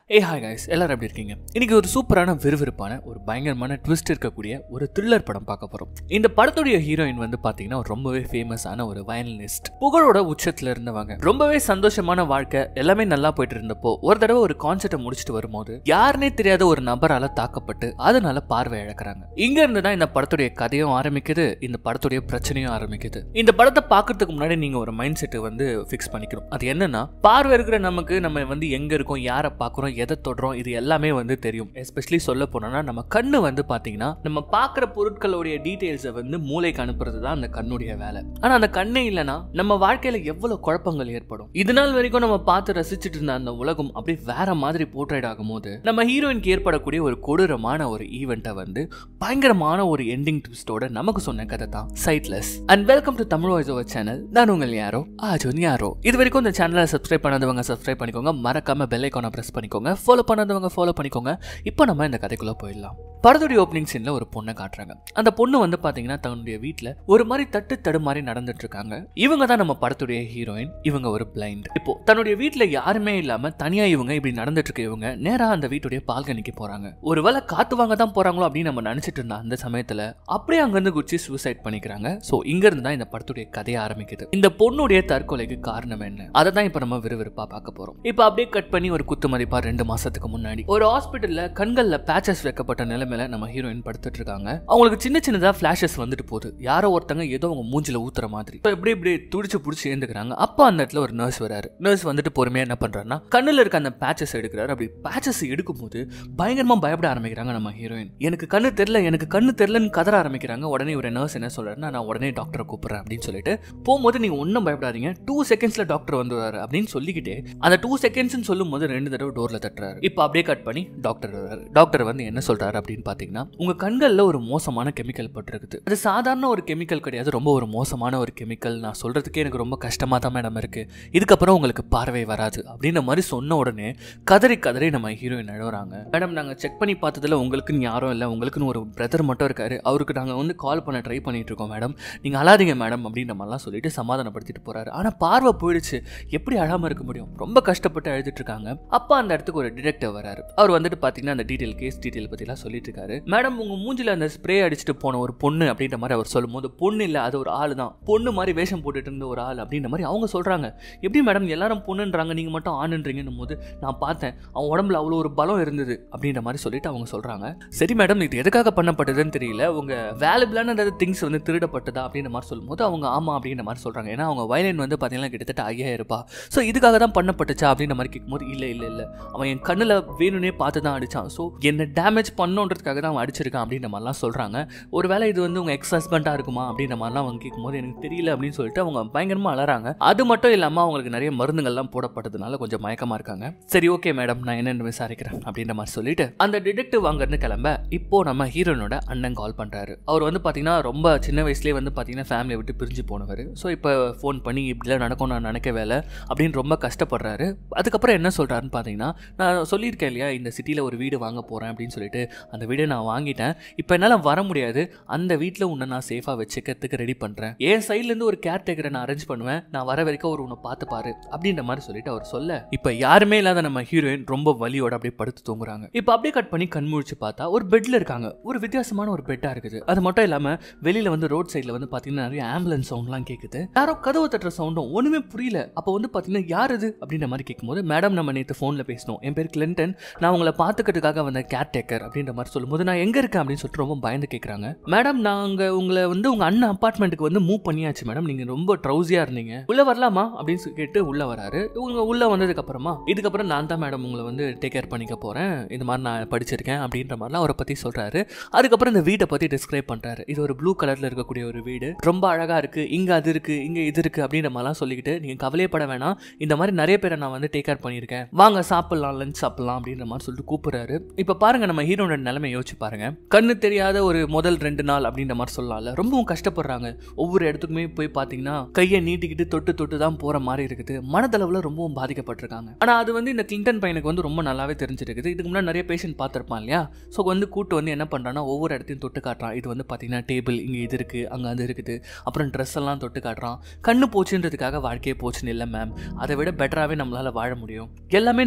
ஏ hi guys எல்லாரும் எப்படி இருக்கீங்க இன்னைக்கு ஒரு சூப்பரான விறுவிறுப்பான ஒரு பயங்கரமான ட்விஸ்ட் இருக்கக்கூடிய ஒரு த்ரில்லர் படம் பார்க்க போறோம் இந்த படத்துடைய ஹீரோயின் வந்து பாத்தீங்கன்னா ஒரு ரொம்பவே ஃபேமஸான ஒரு வயலினிஸ்ட் புகழோட உச்சத்துல இருந்தவங்க ரொம்பவே சந்தோஷமான வாழ்க்கை எல்லாமே நல்லா போயிட்டு இருந்தப்போ ஒரு தடவை ஒரு கான்சர்ட்டை முடிச்சுட்டு வரும்போது யாருனே தெரியாத ஒரு நபரால தாக்கப்பட்டு அதனால பார்வை இழக்கிறாங்க இங்க இருந்து தான் இந்த படத்துடைய கதையும் ஆரம்பிக்குது இந்த படத்துடைய பிரச்சனையும் ஆரம்பிக்குது இந்த படத்தை பார்க்கறதுக்கு முன்னாடி நீங்க ஒரு மைண்ட் செட்டை வந்து ஃபிக்ஸ் பண்ணிக்கணும் அது என்னன்னா பார்வை இருக்கிற நமக்கு நம்ம வந்து எங்க இருக்கோம் யாரை பார்க்குறோம் எதை தொடுறோம் இது எல்லாமே வந்து தெரியும் எஸ்பெஷலி சொல்ல போனோம்னா நம்ம கண்ணு வந்து பாத்தீங்கன்னா நம்ம பார்க்குற பொருட்களுடைய டீட்டெயில்ஸை வந்து மூளைக்கு அனுப்புறது தான் அந்த கண்ணுடைய வேலை ஆனா அந்த கண்ணே இல்லைன்னா நம்ம வாழ்க்கையில எவ்வளவு குழப்பங்கள் ஏற்படும் இது நாள் வரைக்கும் நம்ம பார்த்து ரசிச்சுட்டு இருந்த அந்த உலகம் அப்படியே வேற மாதிரி போர்ட்ரேட் ஆகும்போது நம்ம ஹீரோயினுக்கு ஏற்படக்கூடிய ஒரு கொடூரமான ஒரு ஈவெண்ட்டை வந்து பயங்கரமான ஒரு எண்டிங் ட்விஸ்டோட நமக்கு சொன்ன கதை தான் sightless and welcome to Tamil voice over channel நான் உங்கள் யாரோ ஆஜோன் யாரோ இது வரைக்கும் இந்த சேனலை சப்ஸ்கிரைப் பண்ணாதவங்க சப்ஸ்கிரைப் பண்ணிக்கோங்க மறக்காம பெல் ஐக்கானை பிரஸ் பண்ணிக்கோங்க ஃபாலோ பண்ணாதவங்க ஃபாலோ பண்ணிக்கோங்க இப்போ நம்ம இந்த கதைக்குள்ள போயிடலாம் படத்துடைய ஓப்பனிங் சீன்ல ஒரு பொண்ணை காட்டுறாங்க அந்த பொண்ணு வந்து பாத்தீங்கன்னா தன்னுடைய வீட்ல ஒரு மாதிரி தட்டு தடுமாறி நடந்துட்டு இருக்காங்க இவங்க தான் நம்ம படத்துடைய ஹீரோயின் இவங்க ஒரு பிளைண்ட் இப்போ தன்னுடைய வீட்ல யாருமே இல்லாம தனியா இவங்க இப்படி நடந்துட்டு இருக்க இவங்க நேரா அந்த வீட்டுடைய பால்கனிக்கு போறாங்க ஒருவேளை காத்து வாங்க தான் போறாங்களோ அப்படின்னு நம்ம நினைச்சிட்டு இருந்த அந்த சமயத்துல அப்படியே அங்கிருந்து குச்சி சூசைட் பண்ணிக்கிறாங்க சோ இங்க இருந்து தான் இந்த படத்துடைய கதையை ஆரம்பிக்குது இந்த பொண்ணுடைய தற்கொலைக்கு காரணம் என்ன அதை தான் இப்ப நம்ம விறுவிறுப்பா பார்க்க போறோம் இப்போ அப்படியே கட் பண்ணி ஒரு குத்து மதிப்பா ரெண்டு மாசத்துக்கு முன்னாடி ஒரு ஹாஸ்பிட்டல்ல கண்கள்ல பேச்சஸ் வைக்கப்பட்ட நிலைமையில நம்ம ஹீரோயின் படுத்துட்டு இருக்காங்க அவங்களுக்கு சின்ன சின்னதா பிளாஷஸ் வந்துட்டு போகுது யாரோ ஒருத்தங்க ஏதோ அவங்க மூஞ்சில ஊத்துற மாதிரி இப்போ எப்படி இப்படி துடிச்சு புடிச்சு ஏந்துக்கிறாங்க அப்போ அந்த இடத்துல ஒரு நர்ஸ் வராரு நர்ஸ் வந்துட்டு பொறுமையா என்ன பண்றாருன்னா கண்ணுல இருக்க அந்த பேச்சஸ் எடுக்கிறாரு அப்படி பேச்சஸ் எடுக்கும் போது பயங்கரமா பயப்பட ஆரம்பிக்கிறாங்க நம்ம ஹீரோயின் எனக்கு கண்ணு தெரியல எனக்கு கண்ணு தெரியலன்னு கதற ஆரம்பிக்கிறாங்க உடனே ஒரு நர்ஸ் என்ன சொல்றாருன்னா நான் உடனே டாக்டரை கூப்பிடுறேன் அப்படின்னு சொல்லிட்டு போகும்போது நீங்க ஒன்றும் பயப்படாதீங்க டூ செகண்ட்ஸ்ல டாக்டர் வந்துடுவாரு அப்படின்னு சொல்லிக்கிட்டே அந்த டூ செகண்ட்ஸ்னு சொல்லும் போது ரெண்டு தடவை டோர்ல தட்டுறாரு இப்போ அப்படியே கட் பண்ணி டாக்டர் வராரு டாக்டர் வந்து என்ன சொல்றாரு அப்படின்னு பாத்தீங்கன்னா உங்க கண்கள்ல ஒரு மோசமான கெமிக்கல் பட்டிருக்குது அது சாதாரண ஒரு கெமிக்கல் கிடையாது ரொம்ப ஒரு மோசமான ஒரு கெமிக்கல் நான் சொல்றதுக்கே எனக்கு ரொம்ப கஷ்டமா தான் மேடம் இருக்கு இதுக்கப்புறம் உங்களுக்கு பார்வை வராது அப்படின்ற மாதிரி சொன்ன உடனே கதறி கதறி நம்ம ஹீரோயின் அழுகுறாங்க மேடம் நாங்கள் செக் பண்ணி பார்த்ததுல உங்களுக்குன்னு யாரும் இல்லை உங்களுக்குன்னு ஒரு பிரதர் மட்டும் இருக்காரு அவருக்கு நாங்கள் வந்து கால் பண்ண ட்ரை பண்ணிட்டு இருக்கோம் மேடம் நீங்கள் அழாதீங்க மேடம் அப்படின்ற மாதிரிலாம் சொல்லிட்டு சமாதானப்படுத்திட்டு போறாரு ஆனால் பார்வை போயிடுச்சு எப்படி அழாமல் இருக்க முடியும் ரொம்ப கஷ்டப்பட்டு அழுதுட்டு இருக்காங்க அப்போ அந்த இடத்துக்கு ஒரு டிடெக்டர் வராரு அவர் வந்துட்டு பார்த்தீங்கன்னா அந்த டீட்டெயில் கேஸ் டீட்டெயில் பற்றிலாம் சொல்லிட்டு இருக்காரு மேடம் உங்கள் மூஞ்சில அந்த ஸ்ப்ரே அடிச்சுட்டு போன ஒரு பொண்ணு அப்படின்ற மாதிரி அவர் சொல்லும்போது பொண்ணு இல்லை அது ஒரு ஆள் தான் பொண்ணு மாதிரி வேஷம் போட்டுட்டு இருந்த ஒரு ஆள் அப்படின்ற மாதிரி அவங்க சொல்கிறாங்க எப்படி மேடம் எல்லாரும் பொண்ணுன்றாங்க நீங்கள் மட்டும் ஆணுன்றீங்கன்னும் போது நான் பார்த்தேன் அவன் உடம்புல அவ்வளோ ஒரு பலம் இருந்தது அப்படின்ற மாதிரி சொல்லிட்டு அவங்க சொல்கிறாங்க சரி மேடம் இது எதுக்காக பண்ணப்பட்டதுன்னு தெரியல உங்கள் வேல்யூபிளான ஏதாவது திங்ஸ் வந்து திருடப்பட்டதா அப்படின்ற மாதிரி சொல்லும்போது அவங்க ஆமாம் அப்படின்ற மாதிரி சொல்கிறாங்க ஏன்னா அவங்க வயலின் வந்து பார்த்தீங்கன்னா கிட்டத்தட்ட ஐயாயிரம் ரூபாய் ஸோ இதுக்காக தான் பண்ணப்பட்டுச்சா அப்படின்ற மாதிரி கேட்கும்போது இல்லை இல்லை இல்லை அவன் என் கண்ணில் வேணும்னே பார்த்து தான் அடித்தான் ஸோ என்ன டேமேஜ் பண்ணோன்றதுக்காக தான் அவன் அடிச்சிருக்கான் அப்படின்ற மாதிரிலாம் சொல்கிறாங்க ஒருவேளை இது வந்து உங்கள் எக்ஸ் ஹஸ்பண்டாக இருக்குமா அப்படின்ற மாதிரிலாம் அவங்க கேட்கும்போது எனக்கு தெரியல அப்படின்னு சொல்லிட்டு அவங்க பயங்கரமாக அலறாங்க அது மட்டும் இல்லாமல் அவங்களுக்கு நிறைய மருந்துகள்லாம் போடப்பட்டதுனால கொஞ்சம் மயக்கமாக இருக்காங்க சரி ஓகே மேடம் நான் என்னென்னு விசாரிக்கிறேன் அப்படின்ற மாதிரி சொல்லிட்டு அந்த டிடெக்டிவ் அங்கேருந்து கிளம்ப இப்போ நம்ம ஹீரோனோட அண்ணன் கால் பண்ணுறாரு அவர் வந்து பார்த்தீங்கன்னா ரொம்ப சின்ன வயசுலேயே வந்து பார்த்தீங்கன்னா ஃபேமிலியை விட்டு பிரிஞ்சு போனவர் ஸோ இப்போ ஃபோன் பண்ணி இப்படிலாம் நடக்கும் நான் நினைக்கவே இல்லை அப்படின்னு ரொம்ப கஷ்டப்படுறாரு அதுக்கப்புறம் என்ன சொல்கிறாருன்னு பார்த்தீங்கன்னா நான் சொல்லியிருக்கேன் இல்லையா இந்த சிட்டியில் ஒரு வீடு வாங்க போகிறேன் அப்படின்னு சொல்லிட்டு அந்த வீடை நான் வாங்கிட்டேன் இப்போ என்னால் வர முடியாது அந்த வீட்டில் உன்னை நான் சேஃபாக வச்சுக்கிறதுக்கு ரெடி பண்ணுறேன் என் சைட்லேருந்து ஒரு கேர்டேக்கரை நான் அரேஞ்ச் பண்ணுவேன் நான் வர வரைக்கும் ஒரு உன்னை பார்த்து பாரு அப்படின்ற மாதிரி சொல்லிட்டு அவர் சொல்ல இப்போ யாருமே இல்லாத நம்ம ஹீரோயின் ரொம்ப வலியோட அப்படியே படுத்து தூங்குறாங்க இப்போ அப்படியே கட் பண்ணி கண் முழிச்சு பார்த்தா ஒரு பெட்ல இருக்காங்க ஒரு வித்தியாசமான ஒரு பெட்டா இருக்குது அது மட்டும் இல்லாம வெளியில வந்து ரோட் சைட்ல வந்து பாத்தீங்கன்னா நிறைய ஆம்புலன்ஸ் சவுண்ட்லாம் கேக்குது யாரோ கதவு தட்டுற சவுண்டும் ஒண்ணுமே புரியல அப்போ வந்து பாத்தீங்கன்னா யார் இது அப்படின்ற மாதிரி கேட்கும்போது மேடம் நம்ம நேற்று ஃபோன்ல பேசணும் என் பேர் கிளின்டன் நான் உங்களை பார்த்துக்கிறதுக்காக வந்த கேர் டேக்கர் அப்படின்ற மாதிரி சொல்லும்போது நான் எங்க இருக்கேன் அப்படின்னு சொல்லிட்டு ரொம்ப பயந்து கேட்குறாங்க மேடம் நாங்க உங்களை வந்து உங்க அண்ணன் அப்பார்ட்மெண்ட்டுக்கு வந்து மூவ் பண்ணியாச்சு மேடம் நீங்க ரொம்ப ட்ரௌசியா இருந்தீங்க உள்ள வரலாமா அப்படின்னு சொல்லி கேட்டு உள்ள வராரு இவங்க உள்ள வந்ததுக்கு அப்புறமா இதுக்கப்புறம் நான் தான் மேடம் உங்களை வந்து டேக் கேர் பண்ணிக்க போறேன் இந்த மாதிரி நான் படிச்சிருக்கேன் அப்படின்ற மாதிரிலாம் அவரை பத்தி சொல்றாரு அதுக்கப்புறம் இந்த வீட்டை பத்தி டிஸ்கிரைப் பண்றாரு இது ஒரு ப்ளூ கலர்ல இருக்கக்கூடிய ஒரு வீடு ரொம்ப அழகா இருக்கு இங்க அது இருக்கு இங்க இது இருக்கு அப்படின்ற மாதிரிலாம் சொல்லிக்கிட்டு நீங்க கவலையப்பட வேணாம் இந்த மாதிரி நிறைய பேரை நான் வந்து டேக் கேர் பண்ணியிருக்கேன் வாங்க சாப்பிடலாம் லஞ்ச் சாப்பிடலாம் அப்படின்ற மாதிரி சொல்லிட்டு கூப்பிடுறாரு இப்ப பாருங்க நம்ம ஹீரோட நிலைமை யோசிச்சு பாருங்க கண்ணு தெரியாத ஒரு முதல் ரெண்டு நாள் அப்படின்ற மாதிரி சொல்லலாம்ல ரொம்பவும் கஷ்டப்படுறாங்க ஒவ்வொரு இடத்துக்குமே போய் பார்த்தீங்கன்னா கையை நீட்டிக்கிட்டு தொட்டு தொட்டு தான் போற மாதிரி இருக்குது மனதளவில் ரொம்பவும் பாதிக்கப்பட்டிருக்காங்க ஆனால் அது வந்து இந்த கிளின்டன் பையனுக்கு வந்து ரொம்ப நல்லாவே தெரிஞ்சிருக்குது இதுக்கு முன்னாடி நிறைய பேஷண்ட் பார்த்துருப்பான் இல்லையா ஸோ வந்து கூட்டு வந்து என்ன பண்ணுறான்னா ஒவ்வொரு இடத்தையும் தொட்டு காட்டுறான் இது வந்து பார்த்தீங்கன்னா டேபிள் இங்கே இது இருக்குது அங்கே அது இருக்குது அப்புறம் ட்ரெஸ் எல்லாம் தொட்டு காட்டுறான் கண்ணு போச்சுன்றதுக்காக வாழ்க்கையே போச்சுன்னு இல்லை மேம் அதை விட பெட்டராகவே நம்மளால் வாழ முடியும் எல்லாமே நமக்கு நம்பிக்கை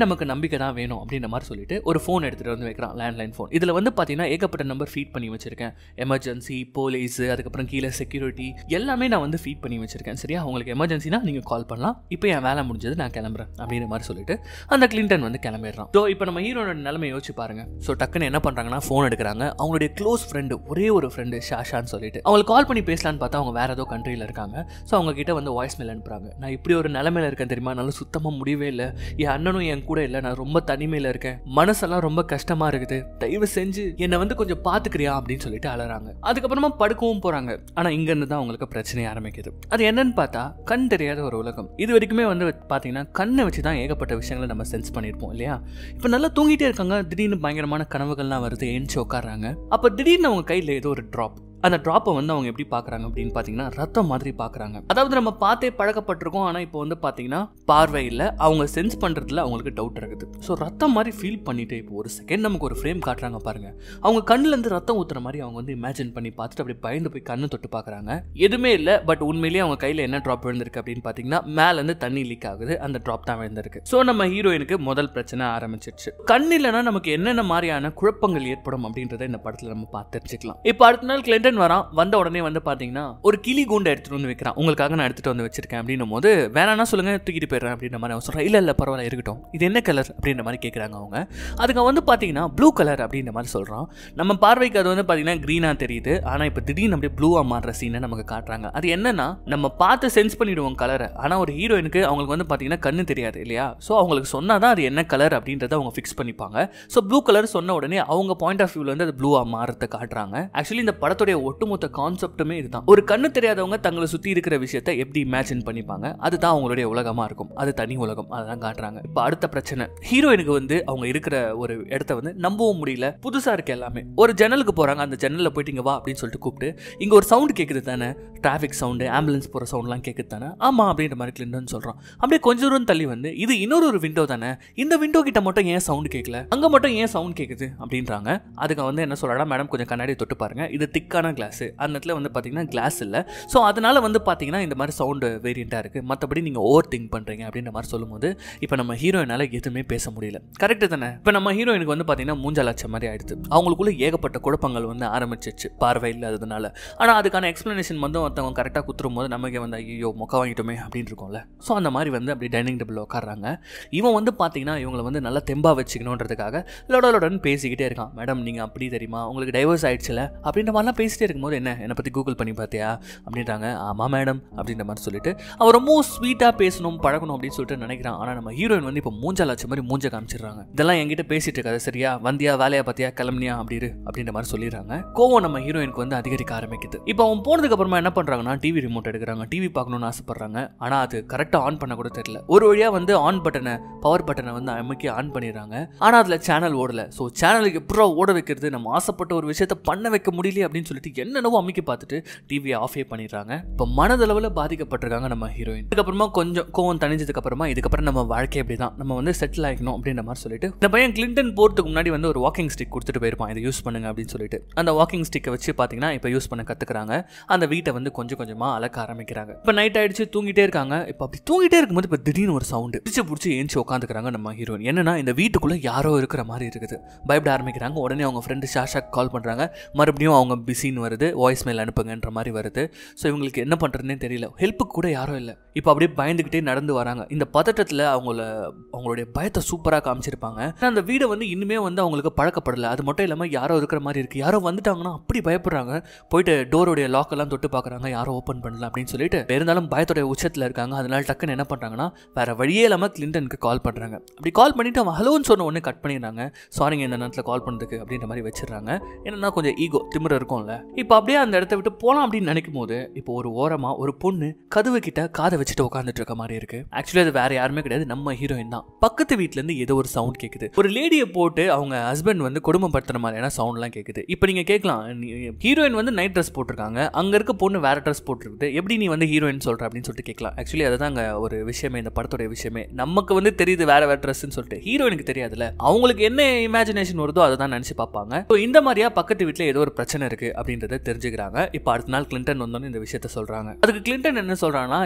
நம்பிக்கை தான் வேணும் அப்படின்ற மாதிரி சொல்லிட்டு ஒரு ஃபோன் எடுத்துகிட்டு வந்து வைக்கிறான் லேண்ட்லைன் ஃபோன் இதில் வந்து பார்த்தீங்கன்னா ஏகப்பட்ட நம்பர் ஃபீட் பண்ணி வச்சிருக்கேன் எமர்ஜென்சி போலீஸ் அதுக்கப்புறம் கீழே செக்யூரிட்டி எல்லாமே நான் வந்து ஃபீட் பண்ணி வச்சிருக்கேன் சரியா உங்களுக்கு எமர்ஜென்சினா நீங்கள் கால் பண்ணலாம் இப்போ என் வேலை முடிஞ்சது நான் கிளம்புறேன் அப்படின்ற மாதிரி சொல்லிட்டு அந்த கிளின்டன் வந்து கிளம்பிடுறான் ஸோ இப்போ நம்ம ஹீரோனோட நிலைமை யோசிச்சு பாருங்க ஸோ டக்குன்னு என்ன பண்ணுறாங்கன்னா ஃபோன் எடுக்கிறாங்க அவங்களுடைய க்ளோஸ் ஃப்ரெண்டு ஒரே ஒரு ஃப்ரெண்டு ஷாஷான்னு சொல்லிட்டு அவங்களுக்கு கால் பண்ணி பேசலான்னு பார்த்தா அவங்க வேற ஏதோ கண்ட்ரியில் இருக்காங்க ஸோ அவங்க கிட்ட வந்து வாய்ஸ் மெயில் அனுப்புறாங்க நான் இப்படி ஒரு நிலைமையில இருக்கேன் தெரியுமா என்னால் சுத்தமாக முடியவே இல்லை என் அண்ணனும் என் கூட இல்லை நான் ரொம்ப தனிமையில் இருக்கேன் மனசெல்லாம் ரொம்ப கஷ்டமா இருக்குது தயவு செஞ்சு என்னை வந்து கொஞ்சம் பார்த்துக்கிறியா அப்படின்னு சொல்லிட்டு அலறாங்க அதுக்கப்புறமா படுக்கவும் போறாங்க ஆனால் இங்கேருந்து தான் அவங்களுக்கு பிரச்சனை ஆரம்பிக்குது அது என்னன்னு பார்த்தா கண் தெரியாத ஒரு உலகம் இது வரைக்குமே வந்து பார்த்தீங்கன்னா கண்ணை வச்சு தான் ஏகப்பட்ட விஷயங்களை நம்ம சென்ஸ் பண்ணியிருப்போம் இல்லையா இப்போ நல்லா தூங்கிட்டே இருக்காங்க திடீர்னு பயங்கரமான கனவுகள்லாம் வருது எழுந்து உட்காடுறாங்க அப்போ திடீர்னு அவங்க கையில் ஏதோ ஒரு ட்ராப் அந்த ட்ராப்பை வந்து அவங்க எப்படி பார்க்குறாங்க அப்படின்னு பார்த்தீங்கன்னா ரத்தம் மாதிரி பார்க்குறாங்க அதாவது நம்ம பார்த்தே பழக்கப்பட்டிருக்கோம் ஆனால் இப்போ வந்து பார்த்தீங்கன்னா பார்வையில் அவங்க சென்ஸ் பண்ணுறதுல அவங்களுக்கு டவுட் இருக்குது ஸோ ரத்தம் மாதிரி ஃபீல் பண்ணிட்டு இப்போ ஒரு செகண்ட் நமக்கு ஒரு ஃப்ரேம் காட்டுறாங்க பாருங்க அவங்க கண்ணுலேருந்து ரத்தம் ஊற்றுற மாதிரி அவங்க வந்து இமேஜின் பண்ணி பார்த்துட்டு அப்படி பயந்து போய் கண்ணு தொட்டு பார்க்குறாங்க எதுவுமே இல்லை பட் உண்மையிலேயே அவங்க கையில் என்ன ட்ராப் விழுந்திருக்கு அப்படின்னு பார்த்தீங்கன்னா மேலேருந்து தண்ணி லீக் ஆகுது அந்த ட்ராப் தான் விழுந்திருக்கு ஸோ நம்ம ஹீரோயினுக்கு முதல் பிரச்சனை ஆரம்பிச்சிருச்சு கண் இல்லைன்னா நமக்கு என்னென்ன மாதிரியான குழப்பங்கள் ஏற்படும் அப்படின்றத இந்த படத்தில் நம்ம பார்த்து தெரிஞ்சுக்கலாம் இப்போ அடுத்த நாள் கிளின்டன் வரான் வந்த உடனே வந்து பார்த்தீங்கன்னா ஒரு கிளி கூண்டை எடுத்துட்டு வந்து வைக்கிறான் உங்களுக்காக நான் எடுத்துட்டு வந்து வச்சிருக்கேன் அப்படின்னும் போது வேணாம்னா சொல்லுங்க தூக்கிட்டு போயிடுறேன் அப்படின்ற மாதிரி அவன் சொல்கிறான் இல்லை இல்லை பரவாயில்ல இருக்கட்டும் இது என்ன கலர் அப்படின்ற மாதிரி கேட்குறாங்க அவங்க அதுக்கு அவன் வந்து பார்த்தீங்கன்னா ப்ளூ கலர் அப்படின்ற மாதிரி சொல்கிறான் நம்ம பார்வைக்கு அது வந்து பார்த்தீங்கன்னா க்ரீனாக தெரியுது ஆனால் இப்போ திடீர்னு அப்படியே ப்ளூவாக மாறுற சீனை நமக்கு காட்டுறாங்க அது என்னன்னா நம்ம பார்த்து சென்ஸ் பண்ணிடுவோம் கலரை ஆனால் ஒரு ஹீரோயினுக்கு அவங்களுக்கு வந்து பார்த்தீங்கன்னா கண்ணு தெரியாது இல்லையா ஸோ அவங்களுக்கு சொன்னால் தான் அது என்ன கலர் அப்படின்றத அவங்க ஃபிக்ஸ் பண்ணிப்பாங்க ஸோ ப்ளூ கலர் சொன்ன உடனே அவங்க பாயிண்ட் ஆஃப் வியூவில் வந்து அது ப்ளூவாக மாறத்தை காட்டுறாங்க ஆக்சுவலி இந்த படத்துடைய ஒட்டுமொத்த கான்செப்ட்டுமே இதுதான் ஒரு கண்ணு தெரியாதவங்க தங்களை சுற்றி இருக்கிற விஷயத்தை எப்படி இமேஜின் பண்ணிப்பாங்க அதுதான் அவங்களுடைய உலகமாக இருக்கும் அது தனி உலகம் அதான் காட்டுறாங்க இப்போ அடுத்த பிரச்சனை ஹீரோயினுக்கு வந்து அவங்க இருக்கிற ஒரு இடத்த வந்து நம்பவும் முடியல புதுசாக இருக்கு எல்லாமே ஒரு ஜன்னலுக்கு போகிறாங்க அந்த ஜன்னலில் போயிட்டு இங்கே வா அப்படின்னு சொல்லிட்டு கூப்பிட்டு இங்கே ஒரு சவுண்டு கேட்குது தானே டிராஃபிக் சவுண்டு ஆம்புலன்ஸ் போகிற சவுண்ட்லாம் கேட்குது தானே ஆமாம் அப்படின்ற மாதிரி கிளின்டன் சொல்கிறான் அப்படியே கொஞ்ச தூரம் தள்ளி வந்து இது இன்னொரு ஒரு விண்டோ தானே இந்த விண்டோ கிட்ட மட்டும் ஏன் சவுண்ட் கேட்கல அங்கே மட்டும் ஏன் சவுண்ட் கேட்குது அப்படின்றாங்க அதுக்கு வந்து என்ன சொல்கிறாடா மேடம் கொஞ்சம் கண்ணாடி தொட்டு பாருங்க இது திக்கான கிளாஸ் அந்த இடத்துல வந்து பார்த்தீங்கன்னா கிளாஸ் இல்லை ஸோ அதனால வந்து பார்த்தீங்கன்னா இந்த மாதிரி சவுண்டு வேரியண்ட்டாக இருக்குது மற்றபடி நீங்கள் ஓவர் திங்க் பண்ணுறீங்க அப்படின்ற மாதிரி சொல்லும்போது இப்போ நம்ம ஹீரோயினால் எதுவுமே பேச முடியல கரெக்டு தானே இப்போ நம்ம ஹீரோயினுக்கு வந்து பார்த்தீங்கன்னா மூஞ்சலாச்ச மாதிரி ஆயிடுது அவங்களுக்குள்ள ஏகப்பட்ட குழப்பங்கள் வந்து ஆரம்பிச்சிச்சு பார்வை இல்லாததுனால ஆனால் அதுக்கான எக்ஸ்ப்ளனேஷன் வந்து ஒருத்தவங்க கரெக்டாக குத்துரும் போது நமக்கே வந்து ஐயோ மொக்க வாங்கிட்டோமே அப்படின்னு இருக்கும்ல ஸோ அந்த மாதிரி வந்து அப்படி டைனிங் டேபிள் உட்காடுறாங்க இவன் வந்து பார்த்தீங்கன்னா இவங்களை வந்து நல்லா தெம்பா வச்சுக்கணுன்றதுக்காக லொடலொடன்னு பேசிக்கிட்டே இருக்கான் மேடம் நீங்கள் அப்படி தெரியுமா உங்களுக்கு டைவர்ஸ் ஆயிடுச்சுல அப்படின்ற மாதிரிலாம் பேசிட்டே இருக்கும்போது என்ன என்னை பற்றி கூகுள் பண்ணி பார்த்தியா அப்படின்றாங்க ஆமாம் மேடம் அப்படின்ற மாதிரி சொல்லிட்டு அவன் ரொம்ப ஸ்வீட்டாக பேசணும் பழகணும் அப்படின்னு சொல்லிட்டு நினைக்கிறான் ஆனால் நம்ம ஹீரோயின் வந்து இப்போ மூஞ்சாலாச்ச மாதிரி மூஞ்ச காமிச்சிடுறாங்க இதெல்லாம் என்கிட்ட பேசிட்டு இருக்காது சரியா வந்தியா வேலையா பார்த்தியா கிளம்புனியா அப்படி இரு அப்படின்ற மாதிரி சொல்லிடுறாங்க கோவம் நம்ம ஹீரோயினுக்கு வந்து அதிகரிக்க ஆரம்பிக்குது இப்போ அவன் போனதுக்கு அப்புறமா என்ன பண்ணுறாங்கன்னா டிவி ரிமோட் எடுக்கிறாங்க டிவி பார்க்கணும்னு ஆசைப்படுறாங்க ஆனால் அது கரெக்டாக ஆன் பண்ண கூட தெரியல ஒரு வழியாக வந்து ஆன் பட்டனை பவர் பட்டனை வந்து அமைக்கி ஆன் பண்ணிடுறாங்க ஆனால் அதில் சேனல் ஓடல ஸோ சேனலுக்கு எப்படா ஓட வைக்கிறது நம்ம ஆசைப்பட்ட ஒரு விஷயத்த பண்ண வைக்க முடியல அப்படின்னு சொல்லிட்டு என்னென்னவோ அமைக்கி பார்த்துட்டு டிவியை ஆஃபே பண்ணிடுறாங்க இப்போ மனதளவில் பாதிக்கப்பட்டிருக்காங்க நம்ம ஹீரோயின் அதுக்கப்புறமா கொஞ்சம் கோவம் தணிஞ்சதுக்கு அப்புறமா இதுக்கப்புறம் நம்ம வாழ்க்கை எப்படி தான் நம்ம வந்து செட்டில் ஆகிக்கணும் அப்படின்ற மாதிரி சொல்லிட்டு இந்த பையன் கிளின்டன் போகிறதுக்கு முன்னாடி வந்து ஒரு வாக்கிங் ஸ்டிக் கொடுத்துட்டு போயிருப்பான் இதை யூஸ் பண்ணுங்க அப்படின்னு சொல்லிட்டு அந்த வாக்கிங் ஸ்டிக்கை வச்சு பார்த்தீங்கன்னா இப்போ யூஸ் பண்ண கற்றுக்குறாங்க அந்த வீட்டை வந்து கொஞ்சம் கொஞ்சமாக அலக்க ஆரம்பிக்கிறாங்க இப்போ நைட் ஆயிடுச்சு தூங்கிட்டே இருக்காங்க இப்போ அப்படி தூங்கிட்டே இருக்கும்போது இப்போ திடீர்னு ஒரு சவுண்டு பிடிச்சி பிடிச்சி ஏஞ்சி உட்காந்துக்கிறாங்க நம்ம ஹீரோயின் என்னன்னா இந்த வீட்டுக்குள்ளே யாரோ இருக்கிற மாதிரி இருக்குது பயப்பட ஆரம்பிக்கிறாங்க உடனே அவங்க ஃப்ரெண்டு ஷாஷாக் கால் பண்ணுறாங்க மறுபடியும் அவங்க பிஸின்னு வருது வாய்ஸ் மெயில் அனுப்புங்கன்ற மாதிரி வருது ஸோ இவங்களுக்கு என்ன பண்ணுறதுனே தெரியல ஹெல்ப்புக்கு கூட யாரும் இல்லை இப்போ அப்படியே பயந்துக்கிட்டே நடந்து வராங்க இந்த பதட்டத்தில் அவங்கள அவங்களுடைய பயத்தை சூப்பராக காமிச்சிருப்பாங்க ஆனா அந்த வீடை வந்து இன்னுமே வந்து அவங்களுக்கு பழக்கப்படலை அது மட்டும் இல்லாமல் யாரோ இருக்கிற மாதிரி இருக்குது யாரோ வந்துட்டாங்கன்னா அப்படி பயப்படுறாங்க போயிட்டு டோருடைய லாக்கெல்லாம் தொட்டு பார்க்குறாங்க யாரோ ஓப்பன் பண்ணல அப்படின்னு சொல்லிட்டு இருந்தாலும் பயத்தோடைய உச்சத்தில் இருக்காங்க அதனால டக்குன்னு என்ன பண்ணுறாங்கன்னா வேற வழியே இல்லாமல் கிளின்டனுக்கு கால் பண்ணுறாங்க அப்படி கால் பண்ணிட்டு அவன் ஹலோன்னு சொன்ன உடனே கட் பண்ணிடுறாங்க சாரிங்க இந்த நேரத்தில் கால் பண்ணுறதுக்கு அப்படின்ற மாதிரி வச்சிடுறாங்க என்னன்னா கொஞ்சம் ஈகோ திமிர இருக்கும்ல இப்போ அப்படியே அந்த இடத்த விட்டு போகலாம் அப்படின்னு நினைக்கும் போது இப்போ ஒரு ஓரமாக ஒரு பொண்ணு கதவு கிட்ட காதை வச்சுட்டு உட்காந்துட்டு இருக்க மாதிரி இருக்கு ஆக்சுவலி அது வேற யாருமே கிடையாது நம்ம ஹீரோயின் தான் பக்கத்து வீட்ல இருந்து ஏதோ ஒரு சவுண்ட் கேட்குது ஒரு லேடியை போட்டு அவங்க ஹஸ்பண்ட் வந்து குடும்பப்படுத்துற மாதிரியான சவுண்ட்லாம் கேட்குது இப்போ நீங்க கேட்கலாம் ஹீரோயின் வந்து நைட் ட்ரெஸ் போட்டிருக்காங்க அங்க இருக்க பொண்ணு வேற ட்ரெஸ் போட்டிருக்குது எப்படி நீ வந்து ஹீரோயின் சொல்ற அப்படின்னு சொல்லிட்டு கேட்கலாம் ஆக்சுவலி அதுதான் அங்க ஒரு விஷயமே இந்த படத்துடைய விஷயமே நமக்கு வந்து தெரியுது வேற வேற ட்ரெஸ்ன்னு சொல்லிட்டு ஹீரோயினுக்கு தெரியாதுல்ல அவங்களுக்கு என்ன இமேஜினேஷன் வருதோ அதை தான் நினைச்சு பார்ப்பாங்க So, இந்த மாதிரியா பக்கத்து வீட்டில் ஏதோ ஒரு பிரச்சனை இருக்கு அப்படின்றத தெரிஞ்சுக்கிறாங்க இப்போ அடுத்த நாள் கிளின்டன் வந்தோன்னு இந்த விஷயத்த சொல்றாங்க அதுக்கு கிளின்டன் என்ன சொல்றாங்கன்னா இது வந்து சிஐ